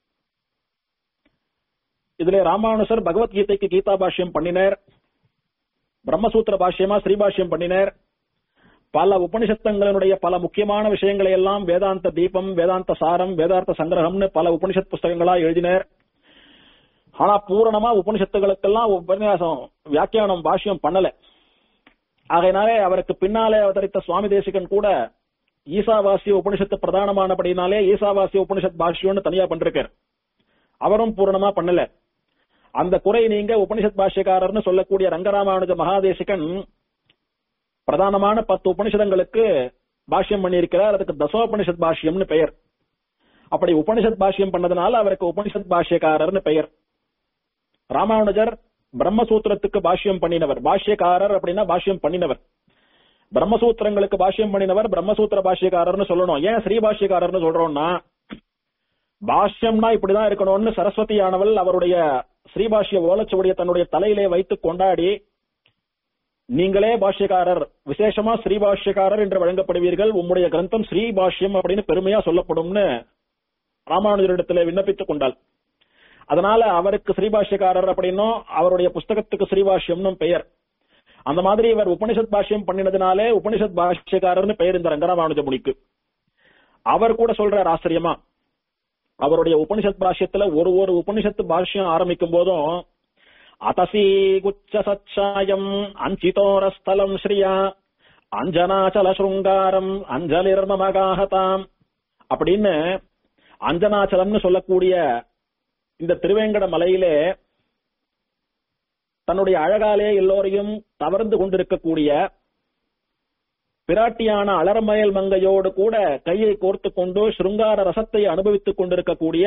இதுல ராமானுசர் பகவத்கீதைக்கு கீதா பாஷ்யம் பண்ணினார் பிரம்மசூத்திர பாஷ்யமா ஸ்ரீபாஷ்யம் பண்ணினார் பல உபனிஷத்தங்களினுடைய பல முக்கியமான விஷயங்களை எல்லாம் வேதாந்த தீபம் வேதாந்த சாரம் வேதாந்த சங்கிரகம்னு பல உபனிஷத் புஸ்தகங்களா எழுதினார் ஆனா பூரணமா உபனிஷத்துகளுக்கெல்லாம் உபன்யாசம் வியாக்கியானம் பாஷ்யம் பண்ணல ஆகையினாலே அவருக்கு பின்னாலே அவதரித்த சுவாமி தேசிகன் கூட ஈசாவாசிய உபனிஷத்து பிரதானமானபடினாலே ஈசாவாசிய உபனிஷத் பாஷ்யம்னு தனியா பண்றார் அவரும் பூரணமா பண்ணல அந்த குறை நீங்க உபனிஷத் பாஷ்யக்காரர்னு சொல்லக்கூடிய ரங்கராமானுஜ மகாதேசிகன் பிரதானமான பத்து உபனிஷதங்களுக்கு பாஷ்யம் பண்ணியிருக்கிறார் அதுக்கு தசோபனிஷத் பாஷ்யம்னு பெயர் அப்படி உபனிஷத் பாஷ்யம் பண்ணதுனால அவருக்கு உபனிஷத் பாஷ்யக்காரர்னு பெயர் ராமானுஜர் பிரம்மசூத்திரத்துக்கு பாஷ்யம் பண்ணினவர் பாஷ்யக்காரர் அப்படின்னா பாஷ்யம் பண்ணினவர் பிரம்மசூத்திரங்களுக்கு பாஷ்யம் பண்ணினவர் பிரம்மசூத்திர பாஷ்யக்காரர்னு சொல்லணும் ஏன் ஸ்ரீ பாஷ்யக்காரர்னு சொல்றோம்னா பாஷ்யம்னா இப்படிதான் இருக்கணும்னு சரஸ்வதியானவள் அவருடைய ஸ்ரீபாஷ்ய ஓலச்சுவடிய தன்னுடைய தலையிலே வைத்து கொண்டாடி நீங்களே பாஷ்யக்காரர் விசேஷமா ஸ்ரீபாஷ்யக்காரர் என்று வழங்கப்படுவீர்கள் உம்முடைய கிரந்தம் ஸ்ரீபாஷ்யம் அப்படின்னு பெருமையா சொல்லப்படும்னு ராமானுஜரிடத்துல விண்ணப்பித்துக் கொண்டாள் அதனால அவருக்கு ஸ்ரீபாஷ்யக்காரர் அப்படின்னும் அவருடைய புஸ்தகத்துக்கு ஸ்ரீபாஷ்யம்னு பெயர் அந்த மாதிரி இவர் உபனிஷத் பாஷ்யம் பண்ணினதுனாலே உபனிஷத் பாஷ்யக்காரர்னு பெயர் இந்த ரங்கராமானுஜ முனிக்கு அவர் கூட சொல்றார் ஆச்சரியமா அவருடைய உபனிஷத் பாஷ்யத்துல ஒரு ஒரு உபனிஷத்து பாஷ்யம் ஆரம்பிக்கும் போதும் அதசி குச்ச சச்சாயம் அஞ்சிதோரஸ்தலம் ஸ்ரீயா அஞ்சனாச்சல சுருங்காரம் அஞ்சலிர்மமகாகதாம் அப்படின்னு அஞ்சனாச்சலம்னு சொல்லக்கூடிய இந்த திருவேங்கட மலையிலே தன்னுடைய அழகாலே எல்லோரையும் தவர்ந்து கொண்டிருக்கக்கூடிய பிராட்டியான அலர்மயல் மங்கையோடு கூட கையை கோர்த்து கொண்டு சிருங்கார ரசத்தை அனுபவித்துக் கொண்டிருக்கக்கூடிய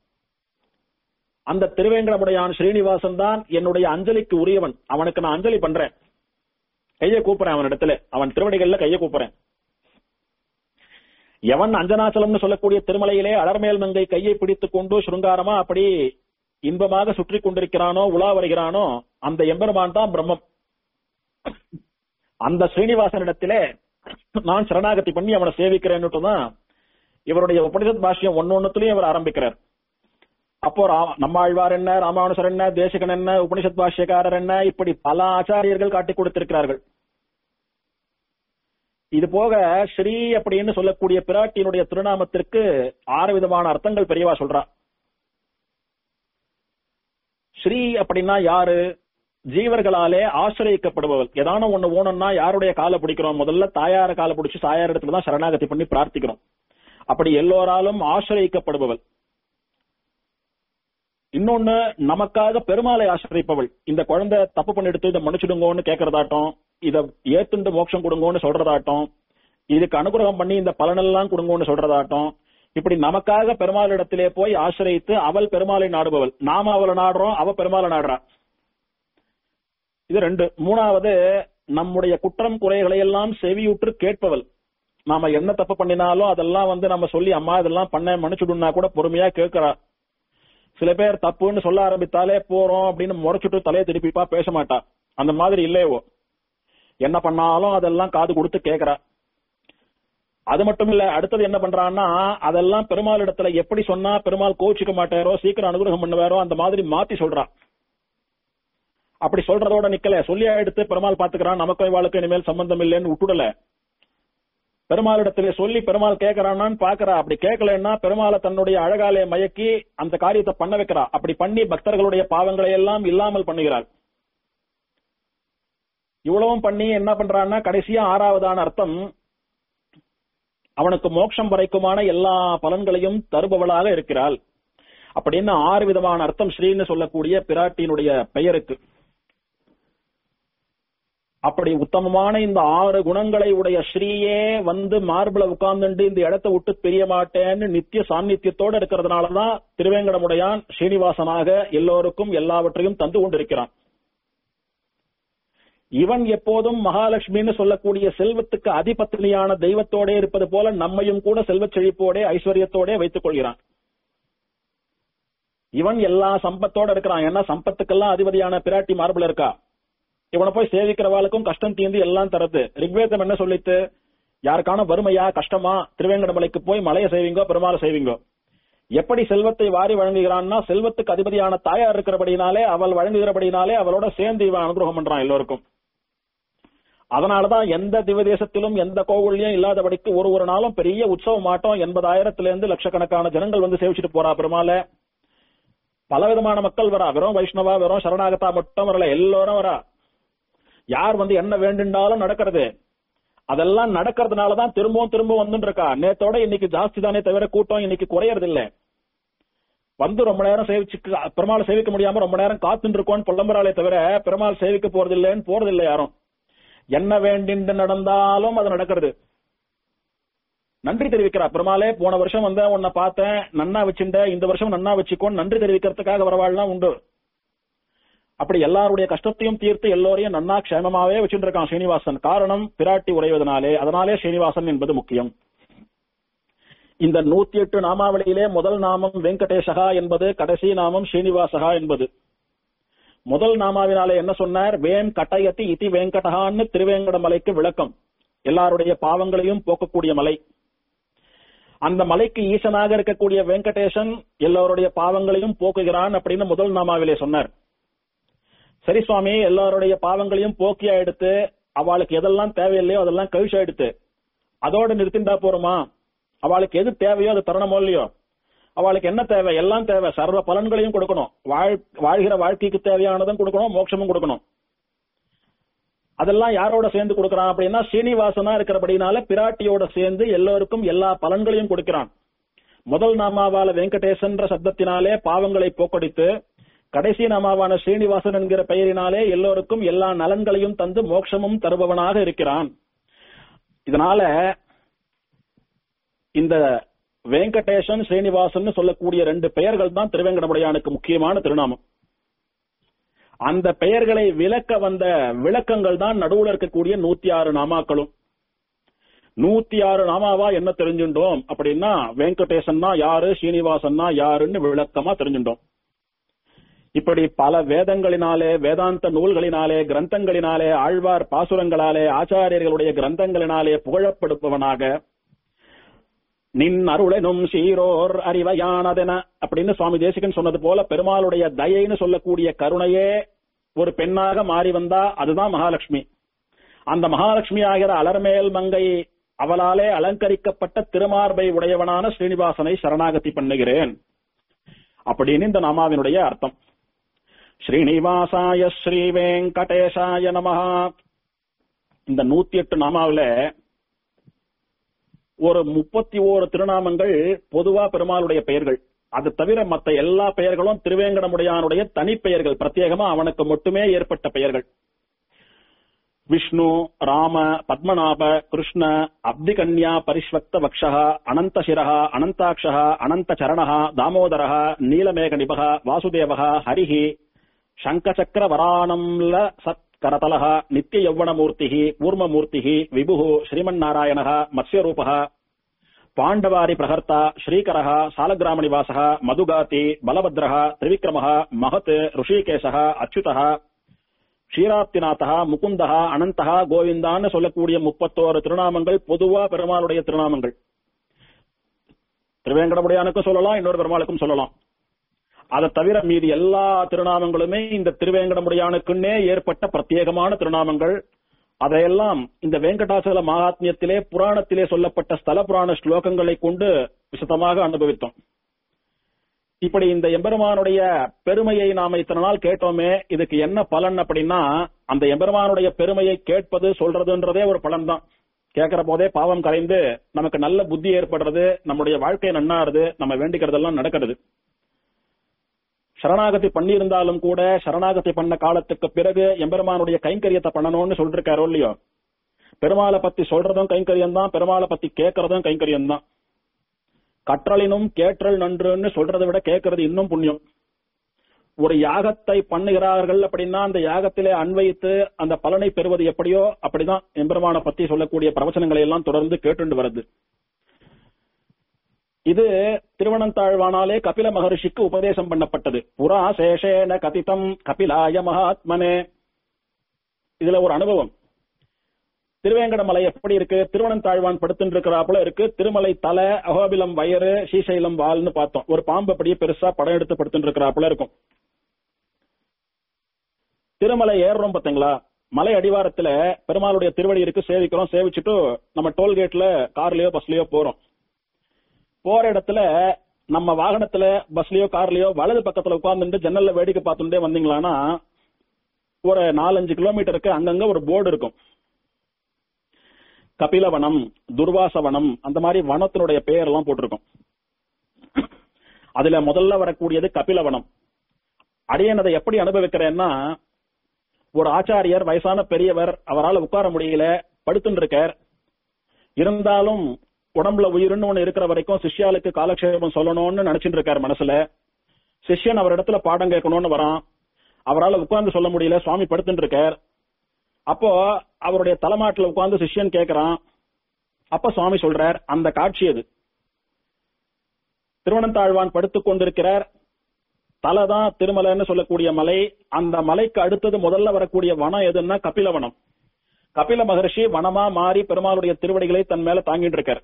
அந்த திருவேங்கடமுடையான் ஸ்ரீனிவாசன் தான் என்னுடைய அஞ்சலிக்கு உரியவன் அவனுக்கு நான் அஞ்சலி பண்றேன் கையை கூப்பிடுறேன் அவனிடத்துல அவன் திருவடிகள்ல கையை கூப்பிடுறேன் எவன் அஞ்சனாச்சலம்னு சொல்லக்கூடிய திருமலையிலே அலர்மேல் மங்கை கையை பிடித்துக் கொண்டு சுருங்காரமா அப்படி இன்பமாக சுற்றி கொண்டிருக்கிறானோ உலா வருகிறானோ அந்த எம்பெருமான் தான் பிரம்மம் அந்த ஸ்ரீனிவாசனிடத்திலே நான் சரணாகதி பண்ணி அவனை சேவிக்கிறேன்னுட்டு தான் இவருடைய உபனிஷத் பாஷ்யம் ஒன்னொன்னுலயும் இவர் ஆரம்பிக்கிறார் அப்போ ரா- நம்மாழ்வார் என்ன ராமானுசர் என்ன தேசிகன் என்ன உபனிஷத் பாஷ்யக்காரர் என்ன இப்படி பல ஆச்சாரியர்கள் காட்டிக் கொடுத்திருக்கிறார்கள் இது போக ஸ்ரீ அப்படின்னு சொல்லக்கூடிய பிராட்டியினுடைய திருநாமத்திற்கு ஆறு விதமான அர்த்தங்கள் பெரியவா சொல்றா ஸ்ரீ அப்படின்னா யாரு ஜீவர்களாலே ஆசிரியக்கப்படுபவள் ஏதான ஒண்ணு ஓணும்னா யாருடைய காலை பிடிக்கிறோம் முதல்ல தாயார காலை பிடிச்சு தாயார் இடத்துல தான் சரணாகதி பண்ணி பிரார்த்திக்கிறோம் அப்படி எல்லோராலும் ஆசிரியக்கப்படுபவள் இன்னொன்னு நமக்காக பெருமாளை ஆசிரியப்பவள் இந்த குழந்தை தப்பு பண்ணிடுத்து இதை மன்னிச்சுடுங்கோன்னு கேட்கறதாட்டம் இத ஏத்துண்டு மோட்சம் கொடுங்கோன்னு சொல்றதாட்டம் இதுக்கு அனுகிரகம் பண்ணி இந்த பலனெல்லாம் கொடுங்கோன்னு சொல்றதாட்டம் இப்படி நமக்காக பெருமாளிடத்திலே போய் ஆசிரியத்து அவள் பெருமாளை நாடுபவள் நாம அவளை நாடுறோம் அவ பெருமாளை நாடுறா இது ரெண்டு மூணாவது நம்முடைய குற்றம் குறைகளை எல்லாம் செவியுற்று கேட்பவள் நாம என்ன தப்பு பண்ணினாலும் அதெல்லாம் வந்து நம்ம சொல்லி அம்மா இதெல்லாம் பண்ண மன்னிச்சுடுன்னா கூட பொறுமையா கேட்கிறா சில பேர் தப்புன்னு சொல்ல ஆரம்பித்தாலே போறோம் அப்படின்னு முறைச்சுட்டு தலையை திருப்பிப்பா பேச மாட்டா அந்த மாதிரி இல்லையோ என்ன பண்ணாலும் அதெல்லாம் காது கொடுத்து கேக்குறா அது மட்டும் இல்ல அடுத்தது என்ன பண்றான்னா அதெல்லாம் பெருமாள் இடத்துல எப்படி சொன்னா பெருமாள் கோச்சிக்க மாட்டாரோ சீக்கிரம் அனுகிரகம் பண்ணுவாரோ அந்த மாதிரி மாத்தி சொல்றா அப்படி சொல்றதோட நிக்கல சொல்லி எடுத்து பெருமாள் பாத்துக்கிறான் நமக்கும் இவாளுக்கு இனிமேல் சம்பந்தம் இல்லைன்னு விட்டுடல பெருமாளிடத்திலே சொல்லி பெருமாள் கேட்கறானான்னு பாக்குறா அப்படி கேட்கலன்னா பெருமாளை தன்னுடைய அழகாலே மயக்கி அந்த காரியத்தை பண்ண வைக்கிறா அப்படி பண்ணி பக்தர்களுடைய பாவங்களை எல்லாம் இல்லாமல் பண்ணுகிறாள் இவ்வளவும் பண்ணி என்ன பண்றான்னா கடைசியா ஆறாவதான அர்த்தம் அவனுக்கு மோட்சம் வரைக்குமான எல்லா பலன்களையும் தருபவளாக இருக்கிறாள் அப்படின்னு ஆறு விதமான அர்த்தம் ஸ்ரீன்னு சொல்லக்கூடிய பிராட்டியினுடைய பெயருக்கு அப்படி உத்தமமான இந்த ஆறு குணங்களை உடைய ஸ்ரீயே வந்து மார்பிள உட்கார்ந்துட்டு இந்த இடத்தை விட்டு பிரிய மாட்டேன்னு நித்திய சாநித்தியத்தோட இருக்கிறதுனாலதான் திருவேங்கடமுடையான் ஸ்ரீனிவாசனாக எல்லோருக்கும் எல்லாவற்றையும் தந்து கொண்டிருக்கிறான் இவன் எப்போதும் மகாலட்சுமின்னு சொல்லக்கூடிய செல்வத்துக்கு அதிபத்தினியான தெய்வத்தோட இருப்பது போல நம்மையும் கூட செல்வச் செழிப்போட ஐஸ்வர்யத்தோட வைத்துக் கொள்கிறான் இவன் எல்லா சம்பத்தோட இருக்கிறான் ஏன்னா சம்பத்துக்கெல்லாம் அதிபதியான பிராட்டி மார்பிள் இருக்கா இவனை போய் சேவிக்கிறவாளுக்கும் கஷ்டம் தீர்ந்து எல்லாம் தரது ரிக்வேதம் என்ன சொல்லித்து யாருக்கான வறுமையா கஷ்டமா திருவேங்கடமலைக்கு போய் மலையை செய்வீங்கோ பெருமாளை செய்வீங்கோ எப்படி செல்வத்தை வாரி வழங்குகிறான்னா செல்வத்துக்கு அதிபதியான தாயார் இருக்கிறபடினாலே அவள் வழங்குகிறபடினாலே அவளோட சேர்ந்து இவன் அனுகிரகம் பண்றான் எல்லோருக்கும் அதனாலதான் எந்த திவ்ய தேசத்திலும் எந்த கோவிலையும் இல்லாதபடிக்கு ஒரு ஒரு நாளும் பெரிய உற்சவம் மாட்டோம் எண்பதாயிரத்துல இருந்து லட்சக்கணக்கான ஜனங்கள் வந்து சேவிச்சுட்டு போறா பெருமாளை பலவிதமான மக்கள் வரா வெறும் வைஷ்ணவா வெறும் சரணாகதா மட்டும் வரல எல்லாரும் வரா யார் வந்து என்ன வேண்டுண்டாலும் நடக்கிறது அதெல்லாம் நடக்கிறதுனாலதான் திரும்பவும் திரும்ப வந்துட்டு இருக்கா நேத்தோட இன்னைக்கு ஜாஸ்தி தானே தவிர கூட்டம் இன்னைக்கு குறையறது இல்ல வந்து ரொம்ப நேரம் சேவிச்சு பெருமாள் சேவிக்க முடியாம ரொம்ப நேரம் காத்துட்டு இருக்கோம்னு புலம்புறாளே தவிர பெருமாள் சேவிக்க போறது இல்லைன்னு போறது இல்லை யாரும் என்ன வேண்டிண்டு நடந்தாலும் அது நடக்கிறது நன்றி தெரிவிக்கிறா பெருமாளே போன வருஷம் வந்த உன்னை பார்த்தேன் நன்னா வச்சுண்ட இந்த வருஷம் நன்னா வச்சுக்கோன்னு நன்றி தெரிவிக்கிறதுக்காக வரவாள்லாம் உண்டு அப்படி எல்லாருடைய கஷ்டத்தையும் தீர்த்து எல்லோரையும் நன்னா க்ஷேமமாவே வச்சுட்டு இருக்கான் ஸ்ரீனிவாசன் காரணம் பிராட்டி உறைவதனாலே அதனாலே ஸ்ரீனிவாசன் என்பது முக்கியம் இந்த நூத்தி எட்டு நாமாவளியிலே முதல் நாமம் வெங்கடேஷகா என்பது கடைசி நாமம் ஸ்ரீனிவாசகா என்பது முதல் நாமாவினாலே என்ன சொன்னார் வேன் கட்டயத்தி இதி வேங்கடகான்னு திருவேங்கட மலைக்கு விளக்கம் எல்லாருடைய பாவங்களையும் போக்கக்கூடிய மலை அந்த மலைக்கு ஈசனாக இருக்கக்கூடிய வெங்கடேசன் எல்லோருடைய பாவங்களையும் போக்குகிறான் அப்படின்னு முதல் நாமாவிலே சொன்னார் சரி சுவாமி எல்லாருடைய பாவங்களையும் போக்கியா எடுத்து அவளுக்கு எதெல்லாம் தேவையில்லையோ அதெல்லாம் கழிச்சா எடுத்து அதோட நிறுத்திண்டா போறோமா அவளுக்கு எது தேவையோ அது தரணுமோ இல்லையோ அவளுக்கு என்ன தேவை எல்லாம் தேவை சர்வ பலன்களையும் கொடுக்கணும் வாழ் வாழ்கிற வாழ்க்கைக்கு தேவையானதும் கொடுக்கணும் மோட்சமும் கொடுக்கணும் அதெல்லாம் யாரோட சேர்ந்து கொடுக்கறான் அப்படின்னா ஸ்ரீனிவாசனா இருக்கிறபடினால பிராட்டியோட சேர்ந்து எல்லோருக்கும் எல்லா பலன்களையும் கொடுக்கிறான் முதல் நாமாவால வெங்கடேசன்ற சப்தத்தினாலே பாவங்களை போக்கடித்து கடைசி நாமாவான ஸ்ரீனிவாசன் என்கிற பெயரினாலே எல்லோருக்கும் எல்லா நலன்களையும் தந்து மோட்சமும் தருபவனாக இருக்கிறான் இதனால இந்த வெங்கடேசன் ஸ்ரீனிவாசன் சொல்லக்கூடிய ரெண்டு பெயர்கள் தான் திருவேங்கடமுடையானுக்கு முக்கியமான திருநாமம் அந்த பெயர்களை விளக்க வந்த விளக்கங்கள் தான் நடுவுல இருக்கக்கூடிய நூத்தி ஆறு நாமாக்களும் நூத்தி ஆறு நாமாவா என்ன தெரிஞ்சுட்டோம் அப்படின்னா வெங்கடேசன்னா யாரு ஸ்ரீனிவாசன்னா யாருன்னு விளக்கமா தெரிஞ்சுட்டோம் இப்படி பல வேதங்களினாலே வேதாந்த நூல்களினாலே கிரந்தங்களினாலே ஆழ்வார் பாசுரங்களாலே ஆச்சாரியர்களுடைய கிரந்தங்களினாலே புகழப்படுபவனாக நின் அருளெனும் சீரோர் அறிவையானதென அப்படின்னு சுவாமி தேசிகன் சொன்னது போல பெருமாளுடைய தயைன்னு சொல்லக்கூடிய கருணையே ஒரு பெண்ணாக மாறி வந்தா அதுதான் மகாலட்சுமி அந்த மகாலட்சுமி ஆகிற அலர்மேல் மங்கை அவளாலே அலங்கரிக்கப்பட்ட திருமார்பை உடையவனான ஸ்ரீனிவாசனை சரணாகதி பண்ணுகிறேன் அப்படின்னு இந்த நாமாவினுடைய அர்த்தம் ஸ்ரீனிவாசாய ஸ்ரீ வெங்கடேசாய நமஹா இந்த நூத்தி எட்டு நாமாவில ஒரு முப்பத்தி ஓரு திருநாமங்கள் பொதுவா பெருமாளுடைய பெயர்கள் அது தவிர மத்த எல்லா பெயர்களும் திருவேங்கடமுடையானுடைய தனிப்பெயர்கள் பிரத்யேகமா அவனுக்கு மட்டுமே ஏற்பட்ட பெயர்கள் விஷ்ணு ராம பத்மநாப கிருஷ்ண அப்திகன்யா பரிஷ்வக்த வக்ஷः அனந்தசிரः அனந்தாட்சः அனந்தச்சரணः தாமோதரः நீலமேகநிபः வாசுதேவः ஹரிः சங்கச்சக்கரவராணம்ல சத்கரதலः நித்யயௌவனமூர்த்திः கூர்மமூர்த்திः விபுः ஸ்ரீமன்னாராயணः மத்ஸ்யரூபः பாண்டவாரி பிரகர்த்தா ஸ்ரீகரः சாலகிராமநிவாசः மதுகாதி பலபத்ரः திரிவிக்ரமः மகத் ருஷிகேசः அச்சுதः க்ஷீராப்திநாதா முகுந்தகா அனந்தகா கோவிந்தான்னு சொல்லக்கூடிய முப்பத்தோரு திருநாமங்கள் பொதுவா பெருமாளுடைய திருநாமங்கள் திருவேங்கடமுடையானுக்கும் சொல்லலாம் இன்னொரு பெருமாளுக்கும் சொல்லலாம் அதை தவிர மீதி எல்லா திருநாமங்களுமே இந்த திருவேங்கடமுடையானுக்குன்னே ஏற்பட்ட பிரத்யேகமான திருநாமங்கள் அதையெல்லாம் இந்த வெங்கடாசல மகாத்மியத்திலே புராணத்திலே சொல்லப்பட்ட ஸ்தல புராண ஸ்லோகங்களை கொண்டு விசதமாக அனுபவித்தோம் இப்படி இந்த எம்பெருமானுடைய பெருமையை நாம இத்தனை நாள் கேட்டோமே இதுக்கு என்ன பலன் அப்படின்னா அந்த எம்பெருமானுடைய பெருமையை கேட்பது சொல்றதுன்றதே ஒரு பலன் தான் கேட்கிற போதே பாவம் கரைந்து நமக்கு நல்ல புத்தி ஏற்படுறது நம்முடைய வாழ்க்கை நன்னாருது நம்ம வேண்டிக்கிறதெல்லாம் நடக்கிறது சரணாகதி பண்ணியிருந்தாலும் கூட சரணாகதி பண்ண காலத்துக்கு பிறகு எம்பெருமானுடைய கைங்கரியத்தை பண்ணணும்னு சொல்லிருக்காரோ இல்லையோ பெருமாளை பத்தி சொல்றதும் கைங்கரியம் தான் பெருமாளை பத்தி கேட்கறதும் கைங்கரியம் தான் கற்றலினும் கேற்றல் நன்றுன்னு சொல்றதை விட கேட்கறது இன்னும் புண்ணியம் ஒரு யாகத்தை பண்ணுகிறார்கள் அப்படின்னா அந்த யாகத்திலே அன்வைத்து அந்த பலனை பெறுவது எப்படியோ அப்படிதான் எம்பெருமான பத்தி சொல்லக்கூடிய பிரவச்சனங்களை எல்லாம் தொடர்ந்து கேட்டுண்டு வருது இது திருவனந்தாழ்வானாலே கபில மகரிஷிக்கு உபதேசம் பண்ணப்பட்டது புறா சேஷேன கதிதம் கபிலாய மகாத்மனே இதுல ஒரு அனுபவம் திருவேங்கடமலை எப்படி இருக்கு திருவனந்தாழ்வான் படுத்துட்டு இருக்கிறாப்புல இருக்கு திருமலை தலை அகோபிலம் வயறு ஸ்ரீசைலம் வால்னு பார்த்தோம் ஒரு பாம்பு அப்படியே பெருசா படம் எடுத்து படுத்துட்டு இருக்கிறாப்புல இருக்கும் திருமலை ஏறுறோம் பாத்தீங்களா மலை அடிவாரத்துல பெருமாளுடைய திருவடி இருக்கு சேவிக்கிறோம் சேவிச்சுட்டு நம்ம டோல்கேட்ல கார்லயோ பஸ்லயோ போறோம் போற இடத்துல நம்ம வாகனத்துல பஸ்லயோ கார்லயோ வலது பக்கத்துல உட்கார்ந்துட்டு ஜன்னல்ல வேடிக்கை பார்த்துட்டே வந்தீங்களான்னா ஒரு நாலஞ்சு கிலோமீட்டருக்கு அங்கங்க ஒரு போர்டு இருக்கும் கபிலவனம் துர்வாசவனம் அந்த மாதிரி வனத்தினுடைய பெயர் எல்லாம் போட்டிருக்கும் அதுல முதல்ல வரக்கூடியது கபிலவனம் அடியன் அதை எப்படி அனுபவிக்கிறேன்னா ஒரு ஆச்சாரியர் வயசான பெரியவர் அவரால் உட்கார முடியல படுத்துட்டு இருக்கார் இருந்தாலும் உடம்புல உயிர்னு ஒண்ணு இருக்கிற வரைக்கும் சிஷ்யாளுக்கு காலக்ஷேபம் சொல்லணும்னு நினைச்சிட்டு இருக்காரு மனசுல சிஷ்யன் அவர் இடத்துல பாடம் கேட்கணும்னு வரான் அவரால் உட்கார்ந்து சொல்ல முடியல சுவாமி படுத்துட்டு இருக்கார் அப்போ அவருடைய தலைமாட்டில் உட்கார்ந்து சிஷ்யன் கேட்கிறான் அப்ப சுவாமி சொல்றார் அந்த காட்சி அது திருவனந்தாழ்வான் படுத்துக் கொண்டிருக்கிறார் தலைதான் திருமலைன்னு சொல்லக்கூடிய மலை அந்த மலைக்கு அடுத்தது முதல்ல வரக்கூடிய வனம் எதுன்னா கபிலவனம் கபில மகர்ஷி வனமா மாறி பெருமாளுடைய திருவடிகளை தன் மேல தாங்கிட்டு இருக்கார்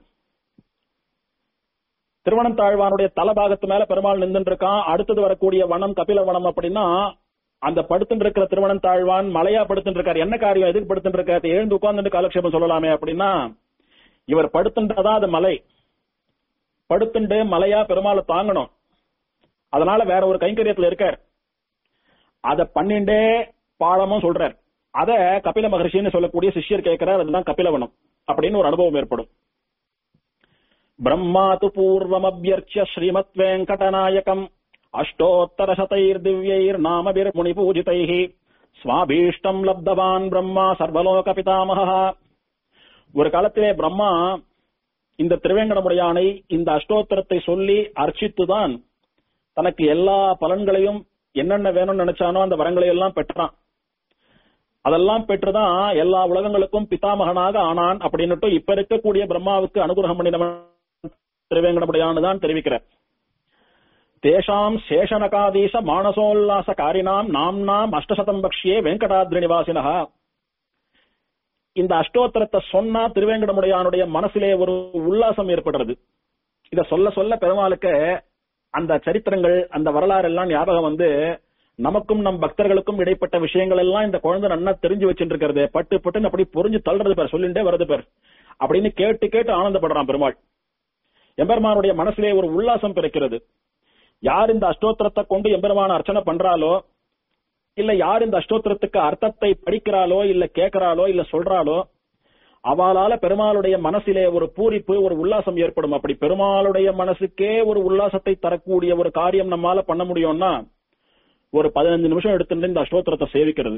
திருவனந்தாழ்வானுடைய தலபாகத்து மேல பெருமாள் நின்றுட்டு இருக்கான் அடுத்தது வரக்கூடிய வனம் கபிலவனம் அப்படின்னா அந்த படுத்துட்டு இருக்கிற திருவனந்தாழ்வான் மலையா படுத்துட்டு இருக்காரு என்ன காரியம் எதுக்கு படுத்துட்டு இருக்காரு எழுந்து உட்கார்ந்துட்டு காலக்ஷேபம் சொல்லலாமே அப்படின்னா இவர் படுத்துன்றதான் அது மலை படுத்துண்டு மலையா பெருமாளை தாங்கணும் அதனால வேற ஒரு கைங்கரியத்துல இருக்கார் அத பண்ணிண்டே பாடமும் சொல்றார் அத கபில மகர்ஷின்னு சொல்லக்கூடிய சிஷ்யர் கேட்கிறார் அதுதான் கபிலவனம் அப்படின்னு ஒரு அனுபவம் ஏற்படும் பிரம்மா து பூர்வமபியர்ச்சிய ஸ்ரீமத் வெங்கடநாயகம் அஷ்டோத்தர சதைர் திவ்யைர் நாமபிர் முனி பூஜிதைः ஸ்வாபீஷ்டம் லப்தவான் பிரம்மா சர்வலோக பிதாமகா ஒரு காலத்திலே பிரம்மா இந்த திருவேங்கடமுடையானை இந்த அஷ்டோத்தரத்தை சொல்லி அர்ச்சித்துதான் தனக்கு எல்லா பலன்களையும் என்னென்ன வேணும்னு நினைச்சானோ அந்த வரங்களை எல்லாம் பெற்றான் அதெல்லாம் பெற்றுதான் எல்லா உலகங்களுக்கும் பிதாமகனாக ஆனான் அப்படின்னுட்டு இப்ப இருக்கக்கூடிய பிரம்மாவுக்கு அனுகிரகம் பண்ணினவன் திருவேங்கடமுடையான்னு தான் தெரிவிக்கிறார் தேஷாம் சேஷனகாதீச மானசோல்லாச காரினாம் நாம் நாம் அஷ்டசதம் பக்ஷியே வெங்கடாத்ரி நிவாசினஹா இந்த அஷ்டோத்திரத்தை சொன்னா திருவேங்கடமுடையானுடைய மனசிலே ஒரு உல்லாசம் ஏற்படுறது இத சொல்ல சொல்ல பெருமாளுக்கு அந்த சரித்திரங்கள் அந்த வரலாறு எல்லாம் ஞாபகம் வந்து நமக்கும் நம் பக்தர்களுக்கும் இடைப்பட்ட விஷயங்கள் எல்லாம் இந்த குழந்தை நன்னா தெரிஞ்சு வச்சுட்டு இருக்கிறது பட்டு பட்டுன்னு அப்படி பொறிஞ்சு தள்ளுறது பேர் சொல்லிண்டே வருது பேர் அப்படின்னு கேட்டு கேட்டு ஆனந்தப்படுறான் பெருமாள் எம்பெருமானுடைய மனசிலே ஒரு உல்லாசம் பிறக்கிறது யார் இந்த அஷ்டோத்திரத்தை கொண்டு எம்பெருமான அர்ச்சனை பண்றாலோ இல்ல யார் இந்த அஷ்டோத்திரத்துக்கு அர்த்தத்தை படிக்கிறாளோ இல்ல கேட்கிறாளோ இல்ல சொல்றாளோ அவளால பெருமாளுடைய மனசிலே ஒரு பூரிப்பு ஒரு உல்லாசம் ஏற்படும் அப்படி பெருமாளுடைய மனசுக்கே ஒரு உல்லாசத்தை தரக்கூடிய ஒரு காரியம் நம்மால பண்ண முடியும்னா ஒரு பதினஞ்சு நிமிஷம் எடுத்துட்டு இந்த அஷ்டோத்திரத்தை சேவிக்கிறது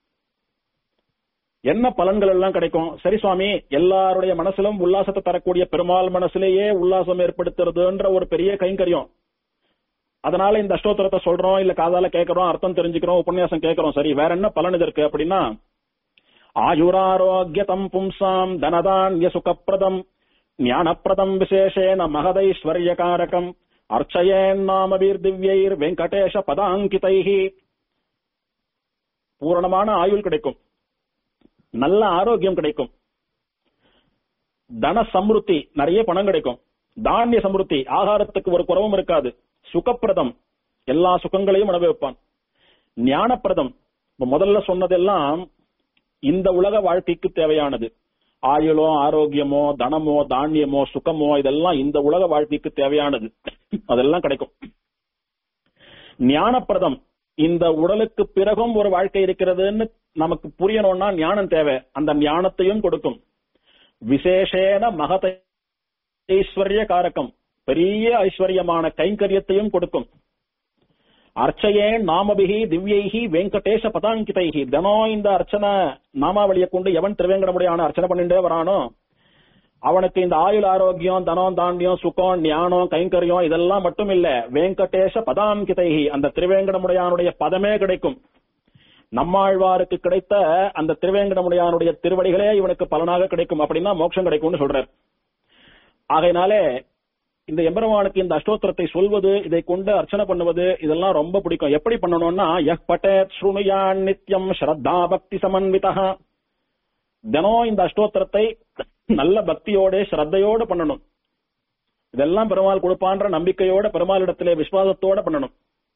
என்ன பலன்கள் எல்லாம் கிடைக்கும் சரி சுவாமி எல்லாருடைய மனசிலும் உல்லாசத்தை தரக்கூடிய பெருமாள் மனசிலேயே உல்லாசம் ஏற்படுத்துறதுன்ற ஒரு பெரிய கைங்கரியம் அதனால இந்த அஷ்டோத்திரத்தை சொல்றோம் இல்ல காதால கேட்கறோம் அர்த்தம் தெரிஞ்சுக்கிறோம் உபன்யாசம் கேட்கறோம் சரி வேற என்ன பலன் இதற்கு அப்படின்னா ஆயுராரோக்கியதம் பும்சாம் தனதான்ய சுகப்பிரதம் ஞானப்பிரதம் விசேஷேன மகதைஸ்வர்யகாரகம் அர்ச்சயேன் நாமவீர் திவ்யைர் வெங்கடேஷ பதாங்கிதைஹி பூரணமான ஆயுள் கிடைக்கும் நல்ல ஆரோக்கியம் கிடைக்கும் தன சம்ருத்தி நிறைய பணம் கிடைக்கும் தானிய சம்ருத்தி ஆகாரத்துக்கு ஒரு குறவும் இருக்காது சுகப்பிரதம் எல்லா சுகங்களையும் அனுபவிப்பான் ஞானப்பிரதம் இப்ப முதல்ல சொன்னதெல்லாம் இந்த உலக வாழ்க்கைக்கு தேவையானது ஆயுளோ ஆரோக்கியமோ தனமோ தானியமோ சுகமோ இதெல்லாம் இந்த உலக வாழ்க்கைக்கு தேவையானது அதெல்லாம் கிடைக்கும் ஞானப்பிரதம் இந்த உடலுக்கு பிறகும் ஒரு வாழ்க்கை இருக்கிறதுன்னு நமக்கு புரியணும்னா ஞானம் தேவை அந்த ஞானத்தையும் கொடுக்கும் விசேஷேன மகத ஐஸ்வர்ய காரகம் பெரிய ஐஸ்வர்யமான கைங்கரியத்தையும் கொடுக்கும் அர்ச்சையே நாமபிகி திவ்யைகி வெங்கடேஷ பதாங்கிதைகி தினம் இந்த அர்ச்சனை நாமாவளியை கொண்டு எவன் திருவேங்கடமுடியான அர்ச்சனை பண்ணிட்டே வரானோ அவனுக்கு இந்த ஆயுள் ஆரோக்கியம் தனம் தாண்டியம் சுகம் ஞானம் கைங்கரியம் இதெல்லாம் மட்டும் இல்ல வெங்கடேஷ பதாங்கிதைகி அந்த திருவேங்கடமுடையானுடைய பதமே கிடைக்கும் நம்மாழ்வாருக்கு கிடைத்த அந்த திருவேங்கடமுடையானுடைய திருவடிகளே இவனுக்கு பலனாக கிடைக்கும் அப்படின்னா மோட்சம் கிடைக்கும்னு சொல்றார் ஆகையினாலே இந்த எம்பெருமானுக்கு இந்த அஷ்டோத்திரத்தை சொல்வது இதை கொண்டு அர்ச்சனை பண்ணுவது இதெல்லாம் ரொம்ப பிடிக்கும் எப்படி பண்ணணும்னா யஹ் பட்டேத் ஸ்ருணுயான் நித்யம் ஸ்ரத்தா பக்தி சமன்விதா தினம் இந்த அஷ்டோத்திரத்தை நல்ல பக்தியோட ஸ்ரத்தையோட பண்ணணும் இதெல்லாம் பெருமாள் கொடுப்பான்ற நம்பிக்கையோட பெருமாளிடத்திலே விசுவாசத்தோட பண்ணணும்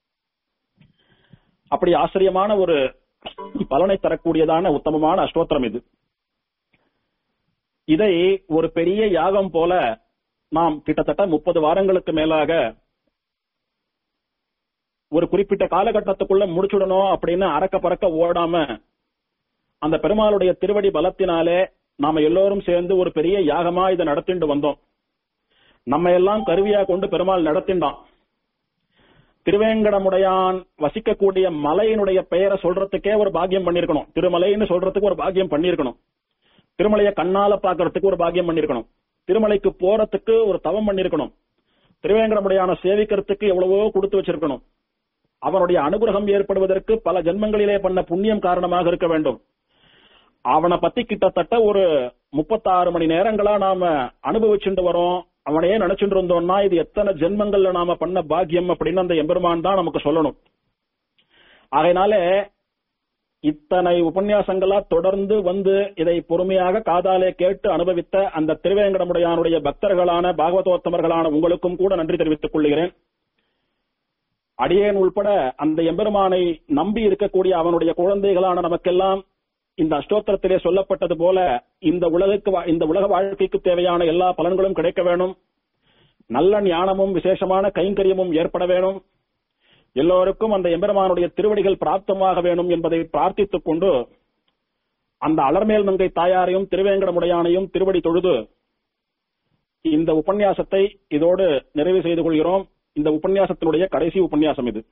அப்படி ஆச்சரியமான ஒரு பலனை தரக்கூடியதான உத்தமமான அஷ்டோத்திரம் இது இதை ஒரு பெரிய யாகம் போல நாம் கிட்டத்தட்ட முப்பது வாரங்களுக்கு மேலாக ஒரு குறிப்பிட்ட காலகட்டத்துக்குள்ள முடிச்சுடணும் அப்படின்னு அறக்க பறக்க ஓடாம அந்த பெருமாளுடைய திருவடி பலத்தினாலே நாம எல்லோரும் சேர்ந்து ஒரு பெரிய யாகமா இதை நடத்திண்டு வந்தோம் நம்ம எல்லாம் கருவியா கொண்டு பெருமாள் நடத்திண்டான் திருவேங்கடமுடையான் வசிக்கக்கூடிய மலையினுடைய பெயரை சொல்றதுக்கே ஒரு பாக்கியம் பண்ணிருக்கணும் திருமலைன்னு சொல்றதுக்கு ஒரு பாக்கியம் பண்ணிருக்கணும் திருமலையை கண்ணால பாக்குறதுக்கு ஒரு பாக்கியம் பண்ணிருக்கணும் திருமலைக்கு போறதுக்கு ஒரு தவம் பண்ணிருக்கணும் திருவேங்கடமுடையான சேவிக்கிறதுக்கு எவ்வளவோ கொடுத்து வச்சிருக்கணும் அவனுடைய அனுகிரகம் ஏற்படுவதற்கு பல ஜென்மங்களிலே பண்ண புண்ணியம் காரணமாக இருக்க வேண்டும் அவனை பத்தி கிட்டத்தட்ட ஒரு முப்பத்தாறு மணி நேரங்களா நாம அனுபவிச்சுட்டு வரோம் அவனையே நினைச்சுட்டு இருந்தோம்னா இது எத்தனை ஜென்மங்கள்ல நாம பண்ண பாக்கியம் அப்படின்னு அந்த எம்பெருமான் தான் நமக்கு சொல்லணும் ஆகையினால இத்தனை உபன்யாசங்களா தொடர்ந்து வந்து இதை பொறுமையாக காதாலே கேட்டு அனுபவித்த அந்த திருவேங்கடமுடையானுடைய பக்தர்களான பாகவதோத்தமர்களான உங்களுக்கும் கூட நன்றி தெரிவித்துக் கொள்கிறேன் அடியேன் உள்பட அந்த எம்பெருமானை நம்பி இருக்கக்கூடிய அவனுடைய குழந்தைகளான நமக்கெல்லாம் இந்த அஷ்டோத்திரத்திலே சொல்லப்பட்டது போல இந்த உலகுக்கு வா- இந்த உலக வாழ்க்கைக்கு தேவையான எல்லா பலன்களும் கிடைக்க வேணும் நல்ல ஞானமும் விசேஷமான கைங்கரியமும் ஏற்பட வேணும் எல்லோருக்கும் அந்த எம்பெருமானுடைய திருவடிகள் பிராப்தமாக வேணும் என்பதை பிரார்த்தித்துக் கொண்டு அந்த அலர்மேல் மங்கை தாயாரையும் திருவேங்கடமுடையானையும் திருவடி தொழுது இந்த உபன்யாசத்தை இதோடு நிறைவு செய்து கொள்கிறோம் இந்த உபன்யாசத்தினுடைய கடைசி உபன்யாசம் இது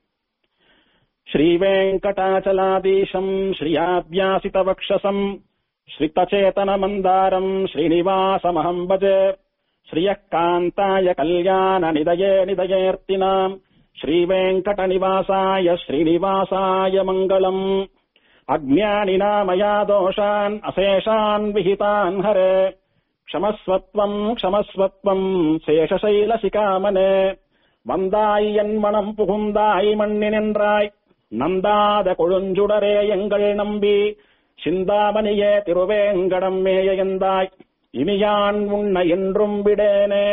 श्रीवेङ्कटाचलाधीशम् श्रियाभ्यासितवक्षसम् श्रितचेतनमन्दारम् श्रीनिवासमहम् भजे श्रियः कान्ताय कल्याणनिदये निदयेऽर्तिनाम् श्रीवेङ्कटनिवासाय श्रीनिवासाय मङ्गलम् அஜ்ஞானினா மயா தோஷான் அசேஷான் விஹிதான் ஹரே க்ஷமஸ்வத்வம் க்ஷமஸ்வத்வம் சேஷசைல சிகாமனே வந்தாய் என் மனம் புகுந்தாய் மண்ணி நின்றாய் நந்தாத கொழுஞ்சுடரே எங்கள் நம்பி சிந்தாமணியே திருவேங்கடம் மேயந்தாய் இனியான் உன்ன என்றும் விடேனே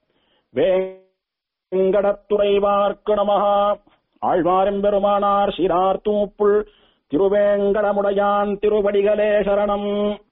வேங்கடத்துறைவார்க்கு நமகா ஆழ்வாரும் பெருமானார் சிரார் தூப்புள் திருவேங்கடமுடையான் திருவடிகளே சரணம்